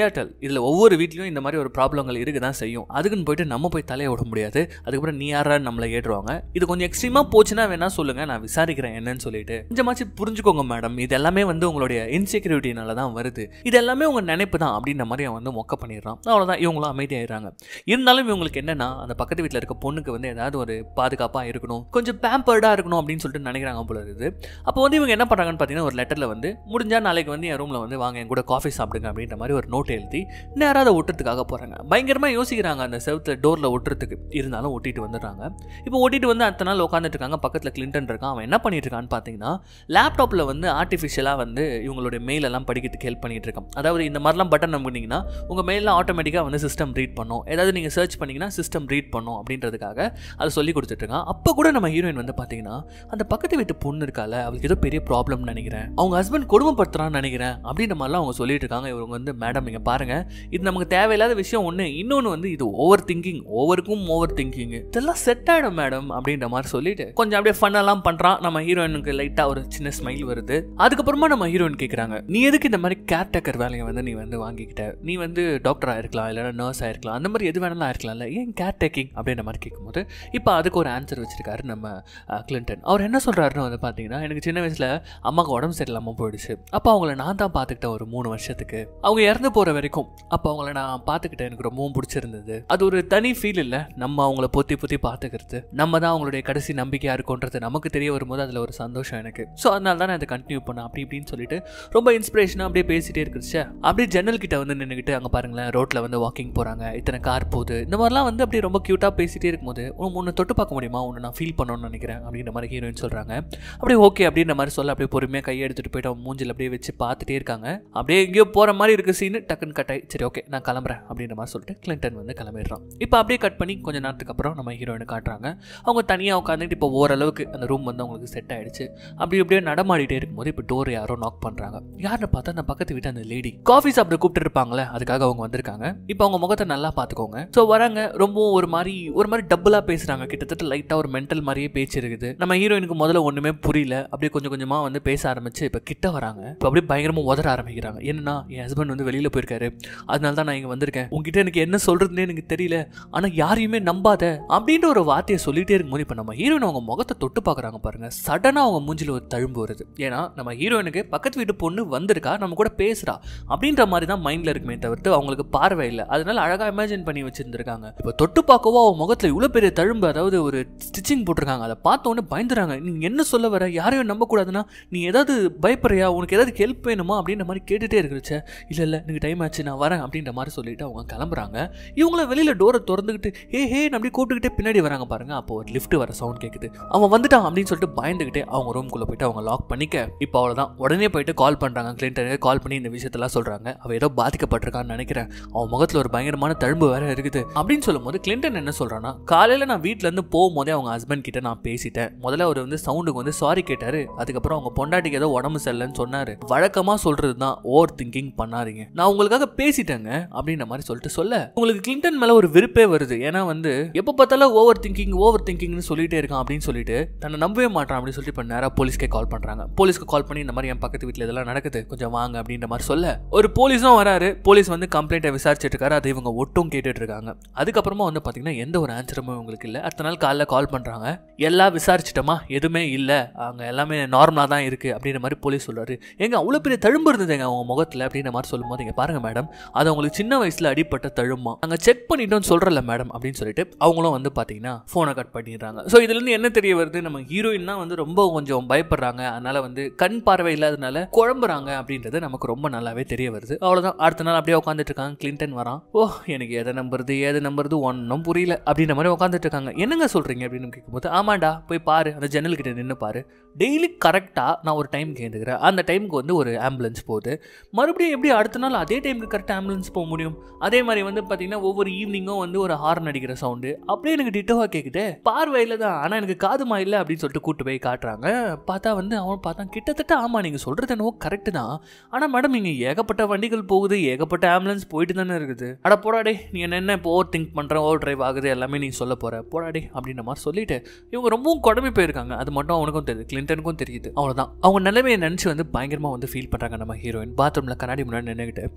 சியாட்டல் இதில் ஒவ்வொரு வீட்லையும் இந்த மாதிரி ஒரு ப்ராப்ளங்கள் இருக்க தான் செய்யும் அதுக்குன்னு போயிட்டு நம்ம போய் தலையை விட முடியாது அதுக்கப்புறம் நீ யாரா நம்மளை ஏற்றுவாங்க இது கொஞ்சம் எக்ஸ்ட்ரீமாக போச்சுன்னா வேணா சொல்லுங்க நான் விசாரிக்கிறேன் என்னன்னு சொல்லிட்டு கொஞ்சமாச்சு புரிஞ்சுக்கோங்க மேடம் இது எல்லாமே வந்து உங்களுடைய இன்செக்யூரிட்டினால தான் வருது இது எல்லாமே உங்க நினைப்பு தான் அப்படின்ற மாதிரி அவன் வந்து மொக்க பண்ணிடுறான் அவ்வளோதான் இவங்களும் அமைதியாயிடுறாங்க இருந்தாலும் இவங்களுக்கு என்னன்னா அந்த பக்கத்து வீட்டில் இருக்க பொண்ணுக்கு வந்து ஏதாவது ஒரு பாதுகாப்பாக இருக்கணும் கொஞ்சம் பேம்பர்டாக இருக்கணும் அப்படின்னு சொல்லிட்டு நினைக்கிறாங்க போல இருக்குது அப்போ வந்து இவங்க என்ன பண்ணுறாங்கன்னு பார்த்தீங்கன்னா ஒரு லெட்டரில் வந்து முடிஞ்சால் நாளைக்கு வந்து என் ரூமில் வந்து வாங்க என் கூட காஃபி சாப்பிடுங்க அப்படின்ற மாதிரி ஒரு நோட் எழுதி நேராக அதை ஒட்டுறதுக்காக போகிறாங்க பயங்கரமாக யோசிக்கிறாங்க அந்த செவத்தில் டோரில் ஒட்டுறதுக்கு இருந்தாலும் ஒட்டிட்டு வந்துடுறாங்க இப்போ ஒட்டிட்டு வந்து அடுத்த நாள் உட்காந்துட்டு இருக்காங்க பக்கத்தில் கிளின்டன் இருக்கான் அவன் என்ன பண்ணிட்டு இருக்கான்னு பார்த்தீங்கன்னா லேப்டாப்பில் வந்து ஆர்டிஃபிஷியலாக வந்து இவங்களுடைய மெயில் எல்லாம் படிக்கிறதுக்கு ஹெல்ப் பண்ணிட்டு இருக்கான் அதாவது இந்த மாதிரிலாம் பட்டன் நம்பினீங்கன்னா உங்கள் மெயிலில் ஆட்டோமேட்டிக்காக வந்து சிஸ்டம் ரீட் பண்ணும் ஏதாவது நீங்கள் சர்ச் பண்ணிங்கன்னா சிஸ்டம் ரீட் பண்ணும் அப்படின்றதுக்காக அதை சொல்லி கொடுத்துட்ருக்கான் அப்போ கூட நம்ம ஹீரோயின் வந்து பார்த்தீங்கன்னா அந்த பக்கத்து வீட்டு பொண்ணு இருக்கால அவளுக்கு ஏதோ பெரிய ப்ராப்ளம்னு நினைக்கிறேன் அவங்க ஹஸ்பண்ட் கொடுமைப்படுத்துறான்னு நினைக்கிறேன் அப்படின்ற மாதிரிலாம் அவங்க சொல்லிட்டு இருக்காங்க இவங்க வந்து மேடம் இங்கே பாருங்க இது நமக்கு தேவையில்லாத விஷயம் ஒன்று இன்னொன்று வந்து இது ஓவர் திங்கிங் ஓவருக்கும் ஓவர் திங்கிங் இதெல்லாம் செட் ஆகிடும் மேடம் அப்படின்ற மாதிரி சொல்லிட்டு கொஞ்சம் அப்படியே ஃபன்னெல்லாம் பண்ணுறான் நம்ம ஹீரோயினுக்கு லைட்டாக ஒரு சின்ன ஸ்மைல் வருது அதுக்கப்புறமா நம்ம ஹீரோயின் கேட்குறாங்க நீ எதுக்கு இந்த மாதிரி கேர்டேக்கர் வேலையை வந்து நீ வந்து வாங்கிக்கிட்ட நீ வந்து டாக்டராக இருக்கலாம் இல்லைனா நர்ஸ் ஆயிருக்கலாம் அந்த மாதிரி எது வேணாலும் ஆயிருக்கலாம்ல ஏன் கேர் டேக்கிங் அப்படின்ற மாதிரி கேட்கும்போது இப்போ அதுக்கு ஒரு ஆன்சர் வச்சிருக்காரு நம்ம அஹ், கிளின்டன் அவர் என்ன சொல்கிறாருன்னு வந்து பார்த்தீங்கன்னா எனக்கு சின்ன வயசில் அம்மாவுக்கு உடம்பு சரியில்லாமல் போயிடுச்சு அப்போ அவங்கள நான் தான் பார்த்துக்கிட்டேன் ஒரு மூணு வருஷத்துக்கு அவங்க இறந்து போகிற வரைக்கும் அப்போ அவங்கள நான் பார்த்துக்கிட்டேன் எனக்கு ரொம்பவும் பிடிச்சிருந்தது அது ஒரு தனி ஃபீல் இல்லை நம்ம அவங்கள பொத்தி பொத்தி பார்த்துக்கிறது நம்ம தான் அவங்களுடைய கடைசி நம்பிக்கையாக இருக்கும்ன்றது நமக்கு தெரிய வரும்போது அதில் ஒரு சந்தோஷம் எனக்கு ஸோ அதனால தான் நான் இதை கண்டினியூ பண்ணேன் அப்படி இப்படின்னு சொல்லிட்டு ரொம்ப இன்ஸ்பிரேஷனாக அப்படியே பேசிட்டே இருக்குச்சு அப்படியே ஜன்னல் கிட்ட வந்து நின்றுக்கிட்டு அங்கே பாருங்களேன் ரோட்டில் வந்து வாக்கிங் போகிறாங்க இத்தனை கார் போகுது இந்த மாதிரிலாம் வந்து அப்படியே ரொம்ப க்யூட்டாக பேசிட்டே இருக்கும்போது உன் உன்னை தொட்டு பார்க்க முடியுமா உன்னை நான் ஃபீல் பண்ணணும்னு நினைக்கிறேன் அப்படின்ற மாதிரி ஹீரோயின் சொல்கிறாங்க அப்படியே ஓகே அப்படின்ற மாதிரி சொல்ல அப்படியே பொறுமையாக கையை எடுத்துகிட்டு போயிட்டு அவன் மூஞ்சில் அப்படியே வச்சு பார்த்துட்டே இருக்காங்க அப்படியே எங்கேயோ போகிற மாதிரி இருக்க சீனு டக்குன்னு கட் ஆகி சரி ஓகே நான் கிளம்புறேன் அப்படின்ற மாதிரி சொல்லிட்டு கிளின்டன் வந்து கிளம்பிடுறான் இப்போ அப்படியே கட் பண்ணி கொஞ்ச நேரத்துக்கு அப்புறம் நம்ம ஹீரோயினை காட்டுறாங்க அவங்க தனியாக உட்காந்துட்டு இப்போ ஓரளவுக்கு அந்த ரூம் வந்து அவங்களுக்கு செட் ஆயிடுச்சு அப்படி அப்படியே நடமாடிட்டே இருக்கும்போது இப்போ டோர் யாரோ நாக் பண்ணுறாங்க யாருன்னு பார்த்தா அந்த பக்கத்து வீட்டு அந்த லேடி காஃபி சாப்பிட கூப்பிட்டு இருப்பாங்களே அதுக்காக அவங்க வந்திருக்காங்க இப்போ அவங்க முகத்தை நல்லா பார்த்துக்கோங்க ஸோ வராங்க ரொம்பவும் ஒரு மாதிரி ஒரு மாதிரி டபுளாக பேசுகிறாங்க கிட்டத்தட்ட லைட்டாக ஒரு மென்டல் மாதிரியே பேச்சு இருக்குது நம்ம ஹீரோயினுக்கு முதல்ல ஒன்றுமே புரியல அப்படியே கொஞ்சம் கொஞ்சமாக வந்து பேச ஆரம்பிச்சு இப்போ கிட்ட வராங்க இப்போ அப்படியே பயங்கரமாக உதற ஆரம்பிக்கிறாங்க என்னன்னா என் ஹஸ்பண்ட் வந்து வெளியில் போயிருக்காரு அதனால தான் நான் இங்கே வந்திருக்கேன் உங்ககிட்ட எனக்கு என்ன சொல்கிறதுனே எனக்கு தெரியல ஆனால் யாரையுமே நம்பாத அப்படின்ற ஒரு வார்த்தையை சொல்லிட்டே இருக்கும்போது இப்போ நம்ம ஹீரோயின் அவங்க முகத்தை தொட்டு பார்க்குறாங்க பாருங்க சடனாக அவங்க மூஞ்சில ஒரு தழும்பு வருது ஏன்னா நம்ம ஹீரோயினுக்கு பக்கத்து வீட்டு பொண்ணு வந்திருக்கா நம்ம கூட பேசுறா அப்படின்ற மாதிரி தான் மைண்டில் இருக்குமே தவிர்த்து அவங்களுக்கு பார்வை இல்லை அதனால அழகாக இமேஜின் பண்ணி வச்சிருந்திருக்காங்க இப்போ தொட்டு பார்க்கவோ அவங்க முகத்தில் இவ்வளோ பெரிய தழும்பு அதாவது ஒரு ஸ்டிச்சிங் போட்டிருக்காங்க அதை பார்த்த உடனே பயந்துறாங்க நீ என்ன சொல்ல வர யாரையும் நம்பக்கூடாதுன்னா நீ ஏதாவது பயப்படுறியா உனக்கு ஏதாவது ஹெல்ப் வேணுமா அப்படின்ற மாதிரி கேட்டுட்டே இருக்குச்சு இல்லை இல்லை எனக்கு டைம் ஆச்சு நான் வரேன் அப்படின்ற மாதிரி சொல்லிட்டு அவங்க கிளம்புறாங்க இவங்கள வெளியில் டோரை திறந்துக்கிட்டு ஏ ஹே அப்படி கூப்பிட்டுக்கிட்டே பின்னாடி வராங்க பாருங்க அப்போ ஒரு லிஃப்ட் வர சவுண்ட் கேட்குது அவன் வந்துட்டான் அப்படின்னு சொல்லிட்டு பயந்துக்கிட்டே அவங்க ரூம்குள்ளே போயிட்டு அவங்க லாக் பண்ணிக்க இப்போ அவ்வளோதான் உடனே போயிட்டு கால் பண்ணுறாங்க கிளின்டனுக்கு கால் பண்ணி இந்த விஷயத்தெல்லாம் சொல்கிறாங்க அவள் ஏதோ பாதிக்கப்பட்டிருக்கான்னு நினைக்கிறேன் அவன் முகத்தில் ஒரு பயங்கரமான தழும்பு வேற இருக்குது அப்படின்னு சொல்லும்போது கிளின்டன் என்ன சொல்கிறான்னா காலையில் நான் வீட்டிலேருந்து போகும்போதே அவங்க ஹஸ்பண்ட் கிட்ட நான் பேசிட்டேன் முதல்ல அவர் வந்து சவுண்டுக்கு வந்து சாரி கேட்டாரு அதுக்கப்புறம் அவங்க பொண்டாட்டிக்கு ஏதோ உடம்பு சரியில்லைன்னு சொன்னார் வழக்கமாக சொல்கிறது தான் ஓவர் திங்கிங் பண்ணாதீங்க நான் உங்களுக்காக பேசிட்டேங்க அப்படின்ற மாதிரி சொல்லிட்டு சொல்ல உங்களுக்கு கிளின்டன் மேலே ஒரு விருப்பே வருது ஏன்னா வந்து எப்போ பார்த்தாலும் ஓவர் திங்கிங் ஓவர் திங்கிங்னு சொல்லிட்டே இருக்கான் அப்படின்னு சொல்லிட்டு தன்னை நம்பவே மாட்டான் அப்படின்னு சொல்லிட்டு இப்போ நேராக போலீஸ்க்கே கால் பண்ணுறாங்க போலீஸ்க்கு கால் பண்ணி இந்த மாதிரி என் பக்கத்து வீட்டில் இதெல்லாம் நடக்குது கொஞ்சம் வாங்க அப்படின்ற மாதிரி சொல்ல ஒரு போலீஸும் வராரு போலீஸ் வந்து கம்ப்ளைண்ட்டை விசாரிச்சுட்டு இருக்காரு அதை இவங்க ஒட்டும் கேட்டுட்டு இருக்காங்க அதுக்கப்புறமா வந்து பார்த்தீங்கன்னா எந்த ஒரு ஆன்சருமே உங்களுக்கு இல்லை அடுத்த நாள் காலைல கால் பண்ணுறாங்க எல்லாம் விசாரிச்சிட்டோமா எதுவுமே இல்லை அங்கே எல்லாமே நார்மலாக தான் இருக்குது அப்படின்ற மாதிரி போலீஸ் சொல்றாரு ஏங்க அவ்வளோ பெரிய தழும்பு இருந்ததுங்க அவங்க முகத்தில் அப்படின்ற மாதிரி சொல்லும்போது இங்கே பாருங்க மேடம் அது அவங்களுக்கு சின்ன வயசில் அடிப்பட்ட தழும்பா நாங்கள் செக் பண்ணிட்டோம்னு சொல்கிறல மேடம் அப்படின்னு சொல்லிட்டு அவங்களும் வந்து பார்த்தீங்கன்னா ஃபோனை கட் பண்ணிடுறாங்க ஸோ இதுலேருந்து என்ன தெரிய வருது நம்ம ஹீரோயின் தான் வந்து ரொம்ப கொஞ்சம் பயப்படுறாங்க அதனால வந்து கண் பார்வை இல்லாதனால குழம்புறாங்க அப்படின்றது நமக்கு ரொம்ப நல்லாவே தெரிய வருது அவ்வளோதான் அடுத்த நாள் அப்படியே உட்காந்துட்டு இருக்காங்க கிளின்டன் வரான் ஓ எனக்கு எதை நம்புறது ஏது நம்புறது ஒன்றும் புரியல அப்படின்ற மாதிரி உட்காந்துட்டு இருக்காங்க என்னங்க சொல்கிறீங்க அப்படின்னு கேட்கும்போது ஆமாண்டா போய் பாரு அந்த ஜன்னல் கிட்ட நின்று பாரு டெய்லி கரெக்டாக நான் ஒரு டைம் கேட்டுக்கிறேன் அந்த டைமுக்கு வந்து ஒரு ஆம்புலன்ஸ் போகுது மறுபடியும் எப்படி அடுத்த நாள் அதே டைமுக்கு கரெக்டாக ஆம்புலன்ஸ் போக முடியும் அதே மாதிரி வந்து பார்த்தீங்கன்னா ஒவ்வொரு ஈவினிங்கும் வந்து ஒரு ஹார்ன் அடிக்கிற சவுண்டு அப்படியே எனக்கு டிட்டோவாக கேட்குது பார்வையில் தான் ஆனால் எனக்கு காதுமா இல்லை அப்படின்னு சொல்லிட்டு கூட்டு போய் காட்டுறாங்க பார்த்தா வந்து அவன் பார்த்தா கிட்டத்தட்ட ஆமாம் நீங்கள் சொல்கிறது என்னவோ கரெக்டு தான் ஆனால் மேடம் இங்கே ஏகப்பட்ட வண்டிகள் போகுது ஏகப்பட்ட ஆம்புலன்ஸ் போயிட்டு தானே இருக்குது அட போடாடே நீ என்ன என்ன இப்போ ஓவர் திங்க் பண்ணுற ஓவர் டிரைவ் ஆகுது எல்லாமே நீ சொல்ல போகிற போடாடே அப்படின்ற மாதிரி சொல்லிட்டு இவங்க ரொம்பவும் குழம்பி போயிருக்காங்க அது மட்டும் அவனுக்கும் தெரியுது கிளின்டனுக்கும் தெரியுது அவ்வளோதான் அவங்க நிலைமையை நினச்சி வந்து பயங்கரமாக வந்து ஃபீல் பண்ணுறாங்க நம்ம ஹீரோயின் பாத்ரூமில் கண்ணாடி முன்னாடி நின்றுக்கிட்டு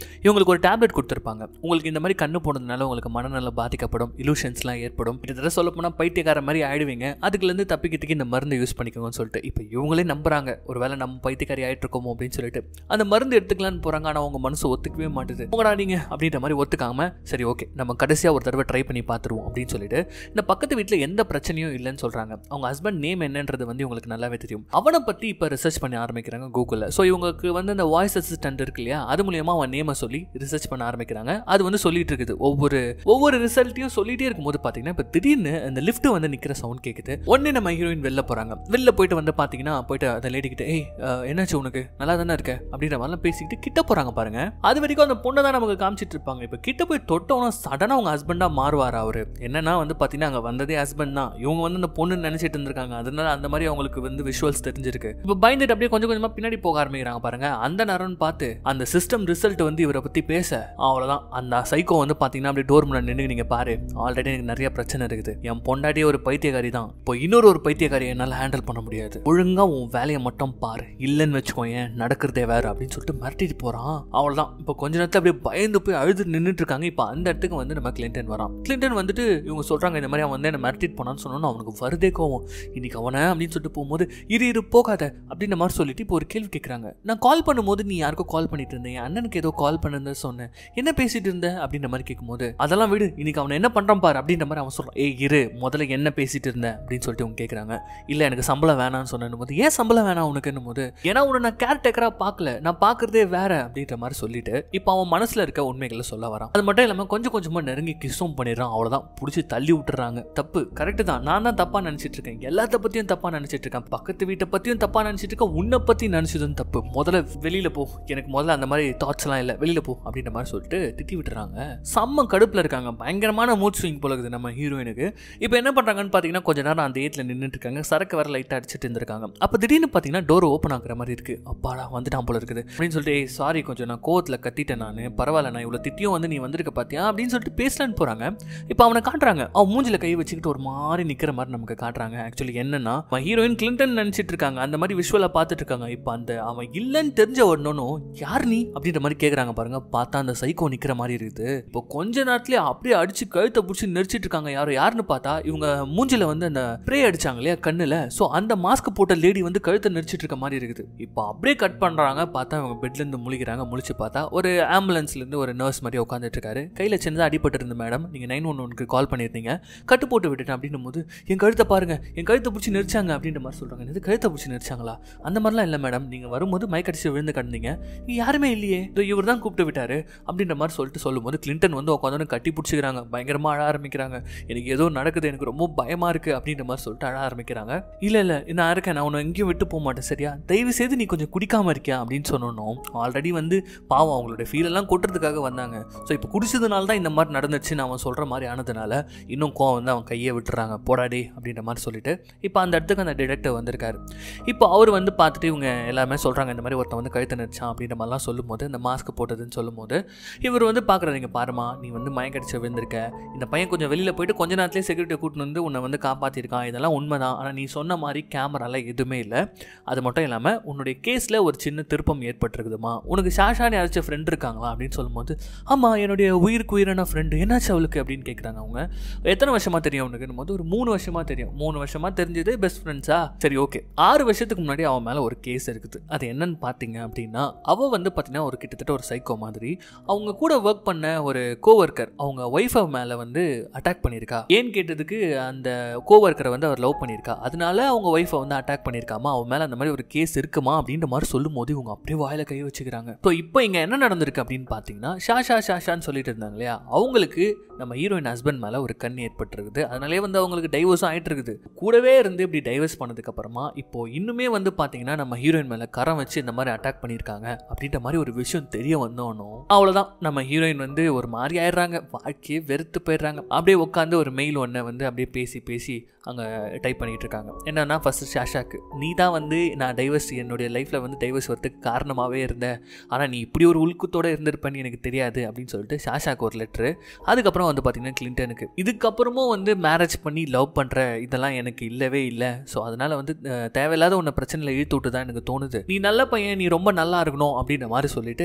இவங்களுக்கு ஒரு டேப்லெட் கொடுத்துருப்பாங்க உங்களுக்கு இந்த மாதிரி கண்ணு போனதுனால உங்களுக்கு மனநலம் பாதிக்கப்படும் இலூஷன்ஸ்லாம் ஏற்படும் கிட்டத்தட்ட சொல்ல போனால் பைத்தியக்கார மாதிரி ஆயிடுவீங்க அதுக்குலேருந்து தப்பிக்கிறதுக்கு இந்த மருந்து யூஸ் பண்ணிக்கோங்கன்னு சொல்லிட்டு இப்போ இவங்களே நம்புறாங்க ஒருவேளை நம்ம பைத்தியக்காரி ஆயிட்டு இருக்கோமோ அப்படின்னு சொல்லிட்டு அந்த மருந்து எடுத்துக்கலான்னு போகிறாங்க ஆனால் அவங்க மனசு ஒத்துக்கவே மாட்டுது உங்களா நீங்க அப்படின்ற மாதிரி ஒத்துக்காம சரி ஓகே நம்ம கடைசியாக ஒரு தடவை ட்ரை பண்ணி பார்த்துருவோம் அப்படின்னு சொல்லிட்டு இந்த பக்கத்து வீட்டில் எந்த பிரச்சனையும் இல்லைன்னு சொல்கிறாங்க அவங்க ஹஸ்பண்ட் நேம் என்னன்றது வந்து இவங்களுக்கு நல்லாவே தெரியும் அவனை பற்றி இப்போ ரிசர்ச் பண்ண ஆரம்பிக்கிறாங்க கூகுளில் ஸோ இவங்களுக்கு வந்து அந்த வாய்ஸ் அசிஸ்டன்ட் இருக்கு இல்லையா அது மூலியமாக அவன் நேமை சொல்லி ரிசர்ச் பண்ண ஆரம்பிக்கிறாங்க அது வந்து சொல்லிட்டு இருக்குது ஒவ்வொரு ஒவ்வொரு ரிசல்ட்டையும் சொல்லிட்டே இருக்கும்போது பார்த்தீங்கன்னா இப்போ திடீர்னு அந்த லிஃப்ட் வந்து நிற்கிற சவுண்ட் கேட்குது உடனே நம்ம ஹீரோயின் வெளில போகிறாங்க வெளில போயிட்டு வந்து பார்த்தீங்கன்னா போயிட்டு அந்த லேடி கிட்ட ஏய் அஹ், என்னாச்சு உனக்கு நல்லா தானே இருக்க அப்படின்ற மாதிரிலாம் பேசிக்கிட்டு கிட்ட போகிறாங்க பாருங்க அது வரைக்கும் அந்த பொண்ணை தான் நமக்கு காமிச்சிட்டு இருப்பாங்க இப்போ கிட்ட போய் தொட்டோன்னா சடனாக அவங்க ஹஸ்பண்டாக மாறுவார் அவர் என்னன்னா வந்து பார்த்தீங்கன்னா அங்கே வந்ததே ஹஸ்பண்ட் தான் இவங்க வந்து அந்த பொண்ணு நினச்சிட்டு இருந்திருக்காங்க அதனால அந்த மாதிரி அவங்களுக்கு வந்து விஷுவல்ஸ் தெரிஞ்சிருக்கு இப்போ பயந்துட்டு அப்படியே கொஞ்சம் கொஞ்சமாக பின்னாடி போக ஆரம்பிக்கிறாங்க பாருங்க அந்த நேரம்னு பார்த்து அந்த சிஸ்டம் ரிசல்ட் வந்து இவரை பற்றி பேச அவ்வளோதான் அந்த சைக்கோ வந்து பார்த்தீங்கன்னா அப்படியே டோர் முன்னாடி நின்று நீங்கள் பாரு ஆல்ரெடி எனக்கு நிறைய பிரச்சனை இருக்குது என் பொண்டாட்டியே ஒரு பைத்தியக்காரி தான் இப்போ இன்னொரு ஒரு பைத்தியக்காரி என்னால் ஹேண்டில் பண்ண முடியாது ஒழுங்கா உன் வேலையை மட்டும் பாரு இல்லைன்னு வச்சுக்கோயேன் நடக்கிறதே வேற அப்படின்னு சொல்லிட்டு மிரட்டிட்டு போகிறான் அவ்வளோதான் இப்போ கொஞ்ச நேரத்தில் அப்படியே பயந்து போய் அழுது நின்றுட்டு இருக்காங்க இப்போ அந்த இடத்துக்கு வந்து நம்ம கிளின்டன் வரான் கிளின்டன் வந்துட்டு இவங்க சொல்கிறாங்க இந்த மாதிரி அவன் வந்து என்ன மிரட்டிட்டு போனான்னு சொன்னோன்னு அவனுக்கு வருதே கோவம் இன்னைக்கு அவனை அப்படின்னு சொல்லிட்டு போகும்போது இரு இரு போகாத அப்படின்ற மாதிரி சொல்லிட்டு இப்போ ஒரு கேள்வி கேட்குறாங்க நான் கால் பண்ணும்போது நீ யாருக்கோ கால் பண்ணிட்டு இருந்தேன் என் அண்ணனுக்கு ஏதோ கால் பண்ணுன்னு சொன்னேன் என்ன பேசிட்டு இருந்த அப்படின்ற மாதிரி கேட்கும்போது அதெல்லாம் விடு இன்னைக்கு அவனை என்ன பண்றான் பாரு அப்படின்ற மாதிரி அவன் சொல்றான் ஏய் இரு முதல்ல என்ன பேசிட்டு இருந்த அப்படின்னு சொல்லிட்டு அவங்க கேட்குறாங்க இல்லை எனக்கு சம்பளம் வேணாம்னு சொன்னும் போது ஏன் சம்பளம் வேணாம் உனக்குன்னும் போது ஏன்னா உன்னை நான் கேர் டேக்கராக பார்க்கல நான் பார்க்கறதே வேற அப்படின்ற மாதிரி சொல்லிட்டு இப்போ அவன் மனசுல இருக்க உண்மைகளை சொல்ல வரான் அது மட்டும் இல்லாமல் கொஞ்சம் கொஞ்சமா நெருங்கி கிசும் பண்ணிடுறான் அவ்வளோதான் பிடிச்சி தள்ளி விட்டுறாங்க தப்பு கரெக்டு தான் நான் தான் தப்பா நினைச்சிட்டு இருக்கேன் எல்லாத்த பத்தியும் தப்பா நினைச்சிட்டு இருக்கேன் பக்கத்து வீட்டை பத்தியும் தப்பா நினைச்சிட்டு இருக்கேன் உன்னை பத்தி நினைச்சதும் தப்பு முதல்ல வெளியில போ எனக்கு முதல்ல அந்த மாதிரி தாட்ஸ் எல்லாம் இல்லை வெளியில போ அப்படின்ற மாதிரி சொல்லிட்டு திட்டி விட்டுறாங்க செம்ம கடுப்புல இருக்காங்க பயங்கரமான மூட் ஸ்விங் போல இருக்குது நம்ம ஹீரோயினுக்கு இப்போ என்ன பண்றாங்கன்னு பார்த்தீங்கன்னா கொஞ்ச நேரம் அந்த ஏட்ல நின்றுட்டு இருக்காங்க சரக்கு வர லைட்டாக அடிச்சிட்டு இருந்திருக்காங்க அப்போ திடீர்னு பார்த்தீங்கன்னா டோர் ஓப்பன் ஆகுற மாதிரி இருக்கு அப்பாடா வந்துட்டான் போல இருக்குது அப்படின்னு சொல்லிட்டு ஏய் சாரி கொஞ்சம் நான் கோவத்தில் கத்திட்டேன் நான் பரவாயில்ல நான் இவ்வளோ திட்டியும் வந்து நீ வந்திருக்க பார்த்தியா அப்படின்னு சொல்லிட்டு பேசலான்னு போறாங்க இப்போ அவனை காட்டுறாங்க அவன் மூஞ்சில கை வச்சுக்கிட்டு ஒரு மாதிரி நிக்கிற மாதிரி நமக்கு காட்டுறாங்க ஆக்சுவலி என்னன்னா அவன் ஹீரோயின் கிளின்டன் நினைச்சிட்டு இருக்காங்க அந்த மாதிரி விஷுவலா பார்த்துட்டு இருக்காங்க இப்போ அந்த அவன் இல்லைன்னு தெரிஞ்ச உடனும் யார் நீ அப்படின்ற மாதிரி கேக்குறாங்க பாருங்க பார்த்தா அந்த சைக்கோ நிக்கிற மாதிரி இருக்குது இப்போ கொஞ்ச நேரத்துல அப்படியே அடிச்சு கழுத்தை பிடிச்சி நெரிச்சிட்டு இருக்காங்க யாரும் யாருன்னு பார்த்தா இவங்க மூஞ்சில வந்து அந்த ஸ்ப்ரே அடிச்சாங்க இல்லையா கண்ணுல ஸோ அந்த மாஸ்க் போட்ட லேடி வந்து கழுத்தை நெரிச்சிட்டு இருக்க மாதிரி இருக்குது இப்போ அப்படியே கட் பண்றாங்க பார்த்தா இவங்க பெட்ல இருந்து முழிக்கிறாங்க முழிச்சு பார்த்தா ஒரு ஆம்புலன்ஸ்ல இருந்து ஒரு நர்ஸ் மாதிரி உட்காந்துட்டு இருக்காரு கையில சின்னதாக அடிபட்டு இருந்த மேடம் நீங்க நைன் ஒன் ஒனுக்கு கால் பண்ணியிருந்தீங்க கட்டு போட்டு விட்டுட்டேன் அப்படின்னும் போது என் கழுத்தை பாருங்க என் கழுத்தை பிடிச்சி நெரிச்சாங்க அப்படின்ற மாதிரி சொல்றாங்க இது கழுத்தை பிடிச்சி நெரிச்சாங்களா அந்த மாதிரிலாம் இல்லை மேடம் நீங்க வரும்போது மைக்கடிச்சு விழுந்து கிடந்தீங்க இங்க யாருமே இல்லையே இதோ இவர் தான் கூப்பிட்டு விட்டாரு அப்படின்ற மாதிரி சொல்லிட்டு சொல்லும்போது கிளின்டன் வந்து உட்காந்து கட்டி பிடிச்சிக்கிறாங்க பயங்கரமா அழ ஆரம்பிக்கிறாங்க எனக்கு ஏதோ நடக்குது எனக்கு ரொம்ப பயமா இருக்கு அப்படின்ற மாதிரி சொல்லிட்டு அழ ஆரம்பிக்கிறாங்க இல்ல இல்ல நான் இருக்கேன் நான் உன்னை எங்கேயும் விட்டு போக மாட்டேன் சரியா தயவு செய்து நீ கொஞ்சம் குடிக்காம இருக்கியா அப்படின்னு சொன்னோம் ஆல்ரெடி வந்து பாவம் அவங்களோட ஃபீல் எல்லாம் கொட்டுறதுக்காக வந்தாங்க ஸோ இப்போ குடிச்சதுனால தான் இந்த மாதிரி நடந்துச்சுன்னு அவன் சொல்ற மாதிரி ஆனதுனால இன்னும் கோவம் வந்து அவன் கையை விட்டுறாங்க போடாடி அப்படின்ற மாதிரி சொல்லிட்டு இப்போ அந்த இடத்துக்கு அந்த டிடெக்டர் வந்திருக்காரு இப்போ அவர் வந்து பார்த்துட்டு இவங்க எல்லாமே சொல்கிறாங்க இந்த மாதிரி ஒருத்தன் வந்து கழுத்தை நடிச்சான் அப்படின்ற மாதிரிலாம் சொல்லும்போது இந்த மாஸ்க் போட்டதுன்னு சொல்லும்போது இவர் வந்து பார்க்குறாரு பாருமா நீ வந்து மயக்கடிச்சு விழுந்திருக்க இந்த பையன் கொஞ்சம் வெளியில் போயிட்டு கொஞ்ச நேரத்துலேயே செக்யூரிட்டி கூட்டின்னு வந்து உன்னை வந்து காப்பாற்றிருக்கான் இதெல்லாம் உண்மைதான் ஆனால் நீ சொன்ன மாதிரி கேமராலாம் எதுவுமே இல்லை அது மட்டும் இல்லாமல் உன்னுடைய கேஸில் ஒரு சின்ன திருப்பம் ஏற்பட்டிருக்குதுமா உனக்கு ஷாஷானி அழைச்ச ஃப்ரெண்ட் இருக்காங்களா அப்படின்னு சொல்லும்போது ஆமாம் என்னுடைய உயிருக்கு உயிரான ஃப்ரெண்டு என்னாச்சு அவளுக்கு அப்படின்னு கேட்குறாங்க அவங்க எத்தனை வருஷமா தெரியும் அவனுக்குன்னு போது ஒரு மூணு வருஷமா தெரியும் மூணு வருஷமா தெரிஞ்சது பெஸ்ட் ஃப்ரெண்ட்ஸா சரி ஓகே ஆறு வருஷத்துக்கு முன்னாடி அவன் மேலே ஒரு கேஸ் இருக்குது அது என்னன்னு பார்த்தீங்க அப்படின்னா அவள் வந்து பார்த்தீங்கன்னா ஒரு கிட்டத்தட்ட ஒரு சைக்கோ மாதிரி அவங்க கூட ஒர்க் பண்ண ஒரு கோவர்க்கர் அவங்க ஒய்ஃபை மேலே வந்து அட்டாக் பண்ணியிருக்கா ஏன்னு கேட்டதுக்கு அந்த கோவர்க்கரை வந்து அவர் லவ் பண்ணியிருக்கா அதனால அவங்க ஒய்ஃபை வந்து அட்டாக் பண்ணியிருக்காமா அவன் மேலே அந்த மாதிரி ஒரு கேஸ் இருக்குமா அப்படின்ற மாதிரி சொல்லும் போது இவங்க அப்படியே வாயில கை வச்சுக்கிறாங்க ஸோ இப்போ இங்கே என்ன நடந்திருக்கு அப்படின்னு பார்த்தீங்கன்னா ஷா ஷா ஷா ஷான்னு சொல்லிட்டு இருந்தாங்க இல்லையா அவங்களுக்கு நம்ம ஹீரோயின் ஹஸ்பண்ட் மேலே ஒரு கண் ஏற்பட்டிருக்குது அதனாலே வந்து அவங்களுக்கு டைவர்ஸும் ஆயிட்டு இருக்குது கூடவே இருந்து இப்படி டைவர்ஸ் பண்ணதுக்கு அப்புறமா இப்போ இன்னுமே வந்து பார்த்தீங்கன்னா நம்ம ஹீரோயின் மேலே கரம் வச்சு இந்த மாதிரி அட்டாக் பண்ணியிருக்காங்க அப்படின்ற மாதிரி ஒரு விஷயம் தெரிய வந்தோனும் அவ்வளோதான் நம்ம ஹீரோயின் வந்து ஒரு மாதிரி ஆயிடுறாங்க வாழ்க்கையே வெறுத்து போயிடுறாங்க அப்படியே உட்காந்து ஒரு மெயில் ஒன்றை வந்து அப்படியே பேசி பேசி அங்கே டைப் பண்ணிட்டு இருக்காங்க என்னன்னா ஃபர்ஸ்ட் ஷாஷாக்கு நீ தான் வந்து நான் டைவர்ஸ் என்னுடைய லைஃப்பில் வந்து டைவர்ஸ் வரதுக்கு காரணமாகவே இருந்தேன் ஆனால் நீ இப்படி ஒரு உள்குத்தோட இருந்திருப்பேன்னு எனக்கு தெரியாது அப்படின்னு சொல்லிட்டு ஷாஷாக்கு ஒரு லெட்ரு அதுக்கப்புறம் வந்து பார்த்தீங்கன்னா கிளின்டனுக்கு இதுக்கப்புறமும் வந்து மேரேஜ் பண்ணி லவ் பண்ணுற இதெல்லாம் எனக்கு இல்லவே இல்லை ஸோ அதனால் வந்து அஹ், தேவையில்லாத ஒன்று பிரச்சனையில் இழுத்து விட்டு தான் எனக்கு தோணுது நீ நல்ல பையன் நீ ரொம்ப நல்லா இருக்கணும் அப்படின்ற மாதிரி சொல்லிட்டு ரெண்டு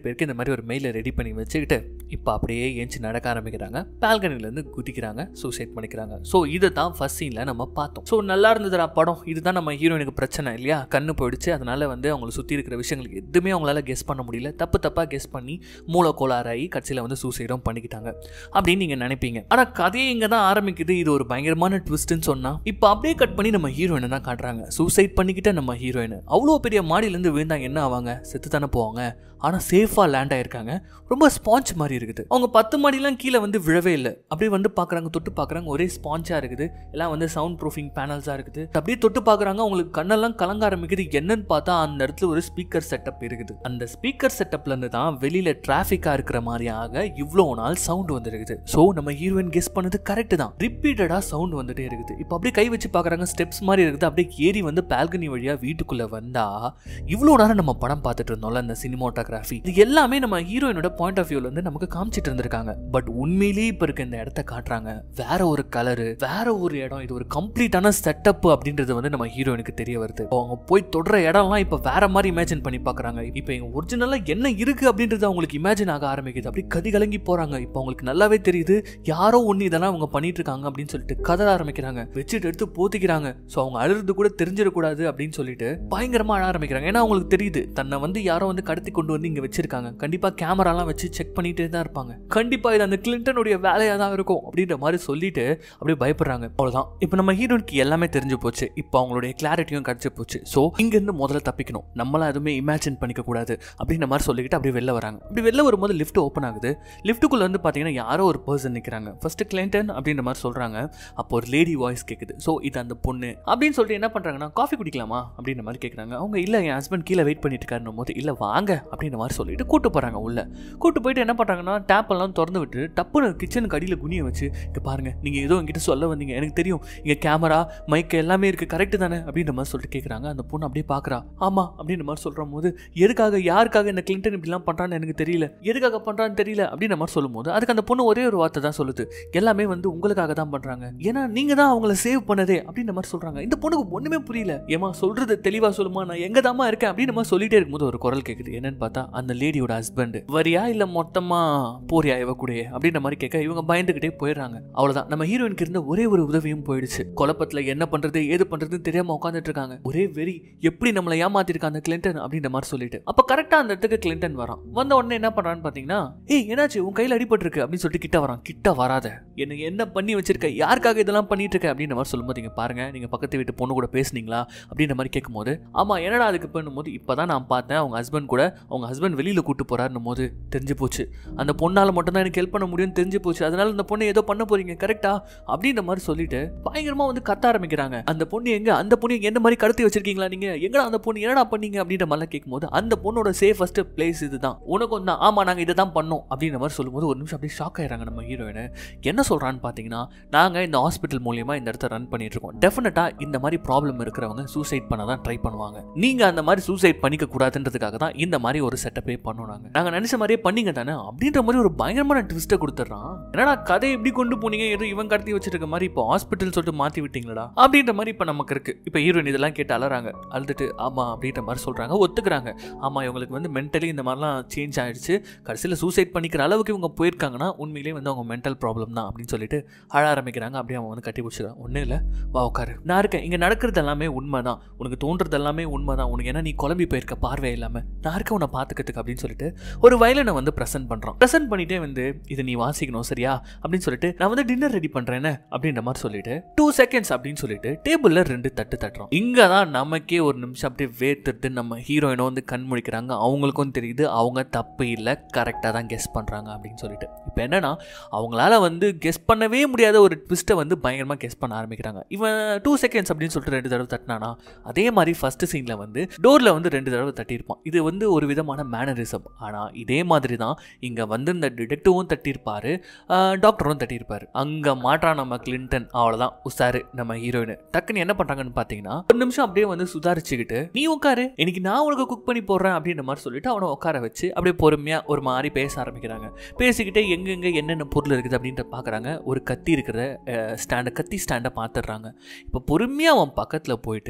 பேருக்கு இந்த மாதிரி ஒரு மெயிலை ரெடி பண்ணி வச்சுக்கிட்டு இப்போ அப்படியே ஏஞ்சி நடக்க ஆரம்பிக்கிறாங்க பால்கனிலேருந்து குதிக்கிறாங்க சூசைட் பண்ணிக்கிறாங்க ஸோ இதை தான் ஃபர்ஸ்ட் சீனில் நம்ம பார்த்தோம் ஸோ நல்லா இருந்ததுடா படம் இதுதான் நம்ம ஹீரோயினுக்கு பிரச்சனை இல்லையா கண்ணு போயிடுச்சு அதனால வந்து அவங்களை சுற்றி இருக்கிற விஷயங்களுக்கு எதுவுமே அவங்களால கெஸ் பண்ண முடியல தப்பு தப்பாக கெஸ் பண்ணி மூளை கோளாறாகி கட்சியில் வந்து சூசைடும் பண்ணிக்கிட்டாங்க அப்படின்னு நீங்கள் நினைப்பீங்க ஆனால் கதையே இங்கே தான் ஆரம்பிக்குது இது ஒரு பயங்கரமான ட்விஸ்ட்னு சொன்னால் இப்போ அப்படியே கட் பண்ணி நம்ம ஹீரோயினை தான் காட்டுறாங்க சூசைட் பண்ணிக்கிட்ட நம்ம ஹீரோயின் அவ்வளோ பெரிய மாடியிலேருந்து விழுந்தா என்ன ஆவாங்க செத்து தானே போவாங்க ஆனால் சேஃபாக லேண்ட் ஆயிருக்காங்க ரொம்ப ஸ்பாஞ்ச் மாதிரி இருக்குது அவங்க பத்து மாடிலாம் கீழே வந்து விழவே இல்லை அப்படியே வந்து பார்க்குறாங்க தொட்டு பார்க்குறாங்க ஒரே ஸ்பாஞ்சாக இருக்குது எல்லாம் வந்து சவுண்ட் ப்ரூஃபிங் பேனல்ஸாக இருக்குது அப்படியே தொட்டு பார்க்குறாங்க அவங்களுக்கு கண்ணெல்லாம் கலங்க ஆரம்பிக்குது என்னன்னு பார்த்தா அந்த இடத்துல ஒரு ஸ்பீக்கர் செட்டப் இருக்குது அந்த ஸ்பீக்கர் செட்டப்லேருந்து தான் வெளியில் டிராஃபிக்காக இருக்கிற மாதிரியாக இவ்வளோ நாள் சவுண்ட் வந்துருக்குது ஸோ நம்ம ஹீரோயின் கெஸ் பண்ணது கரெக்ட் தான் ரிப்பீட்டடாக சவுண்ட் வந்துட்டே இருக்குது இப்போ அப்படியே கை வச்சு பார்க்குறாங்க ஸ்டெப்ஸ் மாதிரி இருக்குது அப்படியே ஏறி வந்து பால்கனி வழியாக வீட்டுக்குள்ளே வந்தா இவ்வளோ நேரம் நம்ம படம் பார்த்துட்டு இருந்தோம்ல அந்த சினிமோட்டோகிராஃபி இது எல்லாமே நம்ம ஹீரோயினோட பாயிண்ட் ஆஃப் வியூல வந்து நமக்கு காமிச்சிட்டு இருந்திருக்காங்க பட் உண்மையிலேயே இப்போ இருக்க இந்த இடத்த காட்டுறாங்க வேற ஒரு கலரு வேற ஒரு இடம் இது ஒரு கம்ப்ளீட்டான செட்டப் அப்படின்றது வந்து நம்ம ஹீரோயினுக்கு தெரிய வருது அவங்க போய் தொடுற இடம்லாம் இப்போ வேற மாதிரி இமேஜின் பண்ணி பார்க்குறாங்க இப்போ எங்க ஒரிஜினலாக என்ன இருக்கு அப்படின்றது அவங்களுக்கு இமேஜின் ஆக ஆரம்பிக்குது அப்படி கதி கலங்கி போறாங்க இப்போ அவங்களுக்கு நல்லாவே தெரியுது யாரோ ஒன்று இதெல்லாம் அவங்க பண்ணிட்டு இருக்காங்க அப்படின்னு சொல்லிட்டு கதற ஆரம்பிக்கிறாங்க வச்சுட்டு எடுத்து போத்திக்கிறாங்க ஸோ அவங்க அழுறது கூட தெரிஞ்சிடக்கூடாது அப்படின்னு சொல்லிட்டு பயங்கரமா அழ ஆரம்பிக்கிறாங்க ஏன்னா அவங்களுக்கு தெரியுது தன்னை வந்து யாரோ வந்து கடத்தி கொண்டு வந்து இங்க வச்சிருக்காங்க கண்டிப்பா கேமராலாம் வச்சு செக் பண்ணிட்டே தான் இருப்பாங்க கண்டிப்பா இது அந்த கிளின்டனுடைய வேலையா தான் இருக்கும் அப்படின்ற மாதிரி சொல்லிட்டு அப்படியே பயப்படுறாங்க அவ்வளவுதான் இப்போ நம்ம ஹீரோனுக்கு எல்லாமே தெரிஞ்சு போச்சு இப்போ அவங்களுடைய கிளாரிட்டியும் கிடைச்சு போச்சு ஸோ இங்கிருந்து முதல்ல தப்பிக்கணும் நம்மளாம் எதுவுமே இமேஜின் பண்ணிக்க கூடாது அப்படின்ற மாதிரி சொல்லிக்கிட்டு அப்படியே வெளில வராங்க அப்படி வெளில வரும்போது லிஃப்ட் ஓப்பன் ஆகுது லிஃப்ட்டுக்குள்ள வந்து பார்த்தீங்கன்னா யாரோ ஒரு பர்சன் நிற்கிறாங்க ஃபர்ஸ்ட் கிளின்டன் அப்படின்ற மாதிரி சொல்றாங்க அப்போ ஒரு லேடி வாய்ஸ் கேட்குது ஸோ இது அந்த பொண்ணு அப்படின்னு சொல்லிட்டு என்ன பண்றாங்கன்னா காஃபி குடிக்கலாமா அப்படின்ற மாதிரி கேட்குறாங்க அவங்க இல்லை என் ஹஸ்பண்ட் கீழே வெயிட் பண்ணிட்டு இருக்காருன்னும் போது இல்லை வாங்க அப்படின்ற மாதிரி சொல்லிட்டு கூட்டு போறாங்க உள்ள கூட்டு போயிட்டு என்ன பண்றாங்கன்னா டேப் எல்லாம் திறந்து விட்டு டப்புன்னு கிச்சனுக்கு அடியில் குனிய வச்சு இங்க பாருங்க நீங்க ஏதோ என்கிட்ட சொல்ல வந்தீங்க எனக்கு தெரியும் இங்க கேமரா மைக் எல்லாமே இருக்கு கரெக்ட் தானே அப்படின்ற மாதிரி சொல்லிட்டு கேட்குறாங்க அந்த பொண்ணு அப்படியே பார்க்குறா ஆமா அப்படின்ற மாதிரி சொல்ற போது எதுக்காக யாருக்காக இந்த கிளின்டன் இப்படிலாம் பண்றான்னு எனக்கு தெரியல எதுக்காக பண்றான்னு தெரியல அப்படின்ற மாதிரி சொல்லும்போது அதுக்கு அந்த பொண்ணு ஒரே ஒரு வார்த்தை தான் சொல்லுது எல்லாமே வந்து உங்களுக்காக தான் பண்றாங்க ஏன்னா நீங்க தான் அவங்கள சேவ் பண்ணதே அப்படின்ற மாதிரி சொல்றாங்க இந்த பொண்ணுக்கு ஒண்ணுமே புரியல ஏமா சொல்றது தெளிவா சொல்லுமா நான் எங்க தாமா இருக்கேன் அப்படின்னு மாதிரி சொல்லிட்டே இருக்கும்போது ஒரு குரல் கேக்குது என்னன்னு பார்த்தா அந்த லேடியோட ஹஸ்பண்ட் வரியா இல்ல மொத்தமா போறியா இவ கூட அப்படின்ற மாதிரி கேட்க இவங்க பயந்துகிட்டே போயிடுறாங்க அவ்வளவுதான் நம்ம ஹீரோயினுக்கு இருந்த ஒரே ஒரு உதவியும் போயிடுச்சு குழப்பத்துல என்ன பண்றது ஏது பண்றதுன்னு தெரியாம உட்காந்துட்டு இருக்காங்க ஒரே வெறி எப்படி நம்மளை ஏமாத்திருக்காங்க அந்த கிளின்டன் அப்படின்ற மாதிரி சொல்லிட்டு அப்ப கரெக்டா அந்த இடத்துக்கு கிளின்டன் வரான் வந்த உடனே என்ன பண்றான்னு பாத்தீங்கன்னா ஏய் என்னாச்சு உன் கையில அடிபட்டிருக்கு அப்படின்னு சொல்லிட்டு கிட்ட வரான் கிட்ட வராத எனக்கு என்ன பண்ணி வச்சிருக்க யாருக்காக இதெல்லாம் பண்ணிட்டு இருக்க அப்படின்ற மாதிரி சொல்லும்போது இங்க பாருங்க நீங்க பக்கத்து வீட்டு பொண்ணு கூட பேசுனீங்களா அப்படின்ற மாதிரி கேட்கும்போது ஆமா என்னடா அதுக்கு பண்ணும்போது இப்பதான் நான் பார்த்தேன் அவங்க ஹஸ்பண்ட் கூட அவங்க ஹஸ்பண்ட் வெளியில கூட்டு போறாருன்னும் போது தெரிஞ்சு போச்சு அந்த பொண்ணால மட்டும் தான் எனக்கு ஹெல்ப் பண்ண முடியும்னு தெரிஞ்சு போச்சு அதனால அந்த பொண்ணை ஏதோ பண்ண போறீங்க கரெக்டா அப்படின்ற மாதிரி சொல்லிட்டு பயங்கரமா வந்து கத்த ஆரம்பிக்கிறாங்க அந்த பொண்ணு எங்க அந்த பொண்ணு என்ன மாதிரி கடத்தி வச்சிருக்கீங்களா நீங்க எங்கடா அந்த பொண்ணு என்னடா பண்ணீங்க அப்படின்ற மாதிரிலாம் கேட்கும்போது அந்த பொண்ணோட சேஃபஸ்ட் பிளேஸ் இதுதான் உனக்கும் தான் ஆமா நாங்க இதை தான் பண்ணோம் அப்படின்ற மாதிரி சொல்லும்போது ஒரு நிமிஷம் அப்படியே ஷாக் ஆயிடுறாங்க நம்ம ஹீரோயின் என்ன சொல்றான்னு பாத்தீங்கன்னா நாங்க இந்த ஹாஸ்பிட்டல் மூலியமா இந்த இடத்த ரன் பண்ணிட்டு இருக்கோம் டெஃபினட்டா இந்த மாதிரி ப்ராப்ளம் இருக்கிறவங்க சூசைட் பண்ண தான் ட்ரை பண்ணுவாங்க நீங்க அந்த மாதிரி சூசைட் பண்ணிக்க கூடாதுன்றதுக்காக தான் இந்த மாதிரி ஒரு செட்டப்பே பண்ணோம் நாங்க நாங்க நினைச்ச மாதிரியே பண்ணீங்க தானே அப்படின்ற மாதிரி ஒரு பயங்கரமான ட்விஸ்ட்டை கொடுத்துட்றான் என்னடா கதை எப்படி கொண்டு போனீங்க ஏதோ இவன் கடத்தி வச்சிருக்க மாதிரி இப்போ ஹாஸ்பிட்டல் சொல்லிட்டு மாத்தி விட்டீங்களா அப்படின்ற மாதிரி இப்போ நமக்கு இருக்கு இப்போ ஹீரோயின் இதெல்லாம் கேட்டு அலறாங்க அழுதுட்டு ஆமா அப்படின்ற மாதிரி சொல்றாங்க ஒத்துக்கிறாங்க ஆமா இவங்களுக்கு வந்து மென்டலி இந்த மாதிரிலாம் சேஞ்ச் ஆயிடுச்சு கடைசியில் சூசைட் பண்ணிக்கிற அளவுக்கு இவங்க போயிருக்காங்கன்னா உண்மையிலேயே வந்து அவங்க மென்டல் ப்ராப்ளம் தான் அப்படின்னு சொல்லிட்டு அழ ஆரம்பிக்கிறாங்க அப்படியே அவன் வந்து கட்டி பிடிச்சிடான் ஒன்றும் இல்லை வா உட்காரு நான் இருக்கேன் இங்கே நடக்கிறது எல்லாமே உண்மை தான் உனக்கு தோன்றது எல்லாமே உண்மை தான் உனக்கு என்ன நீ குழம்பி போயிருக்க பார்வை இல்லாமல் நான் இருக்க உன்னை பார்த்துக்கிறதுக்கு அப்படின்னு சொல்லிட்டு ஒரு வயலனை வந்து ப்ரெசென்ட் பண்ணுறான் ப்ரெசென்ட் பண்ணிட்டே வந்து இதை நீ வாசிக்கணும் சரியா அப்படின்னு சொல்லிட்டு நான் வந்து டின்னர் ரெடி பண்ணுறேன்னு அப்படின்ற மாதிரி சொல்லிட்டு டூ செகண்ட்ஸ் அப்படின்னு சொல்லிட்டு டேபிளில் ரெண்டு தட்டு தட்டுறோம் இங்கே தான் நமக்கே ஒரு நிமிஷம் அப்படியே வேர்த்துட்டு நம்ம ஹீரோயினை வந்து கண் முழிக்கிறாங்க அவங்களுக்கும் தெரியுது அவங்க தப்பு இல்லை கரெக்டாக தான் கெஸ் பண்ணுறாங்க அப்படின்னு சொல்லிட்டு இப்போ என்னன்னா அவங்களால வந்து கெஸ் பண்ணவே முடியாத ஒரு ட்விஸ்ட்டை வந்து பயங்கரமாக கெஸ் பண்ண ஆரம்பிக்கிறாங்க இவன் டூ செகண்ட்ஸ் அப்படின்னு சொல்லிட்டு ரெண்டு தடவை தட்டினானா அதே மாதிரி ஃபர்ஸ்ட் சீனில் வந்து டோரில் வந்து ரெண்டு தடவை தட்டியிருப்பான் இது வந்து ஒரு விதமான மேனரிசம் ஆனால் இதே மாதிரி தான் இங்கே வந்து இந்த டிடெக்டிவும் தட்டியிருப்பாரு ஆஹ் டாக்டரும் தட்டியிருப்பாரு அங்கே மாட்டான் நம்ம கிளின்டன் அவ்வளோதான் உசாரு நம்ம ஹீரோயின் டக்குன்னு என்ன பண்ணுறாங்கன்னு பார்த்தீங்கன்னா ஒரு நிமிஷம் அப்படியே வந்து சுதாரிச்சுக்கிட்டு நீ உட்காரு இன்னைக்கு நான் உனக்கு குக் பண்ணி போடுறேன் அப்படின்ற மாதிரி சொல்லிட்டு அவனை உட்கார வச்சு அப்படியே பொறுமையாக ஒரு மாதிரி பேச ஆரம்பிக்கிறாங்க பேசிக்கிட்டே எங்கெங்கே என்னென்ன பொருள் இருக்குது அப்படின்ட்டு பார்க்குறாங்க ஒரு கத்தி இருக்கிற ஸ்டாண்டை கத்தி ஸ்டாண்டை பார்த்துடுறாங்க இப்போ பொறுமையாக அவன் பக்கத்தில் போயிட்டு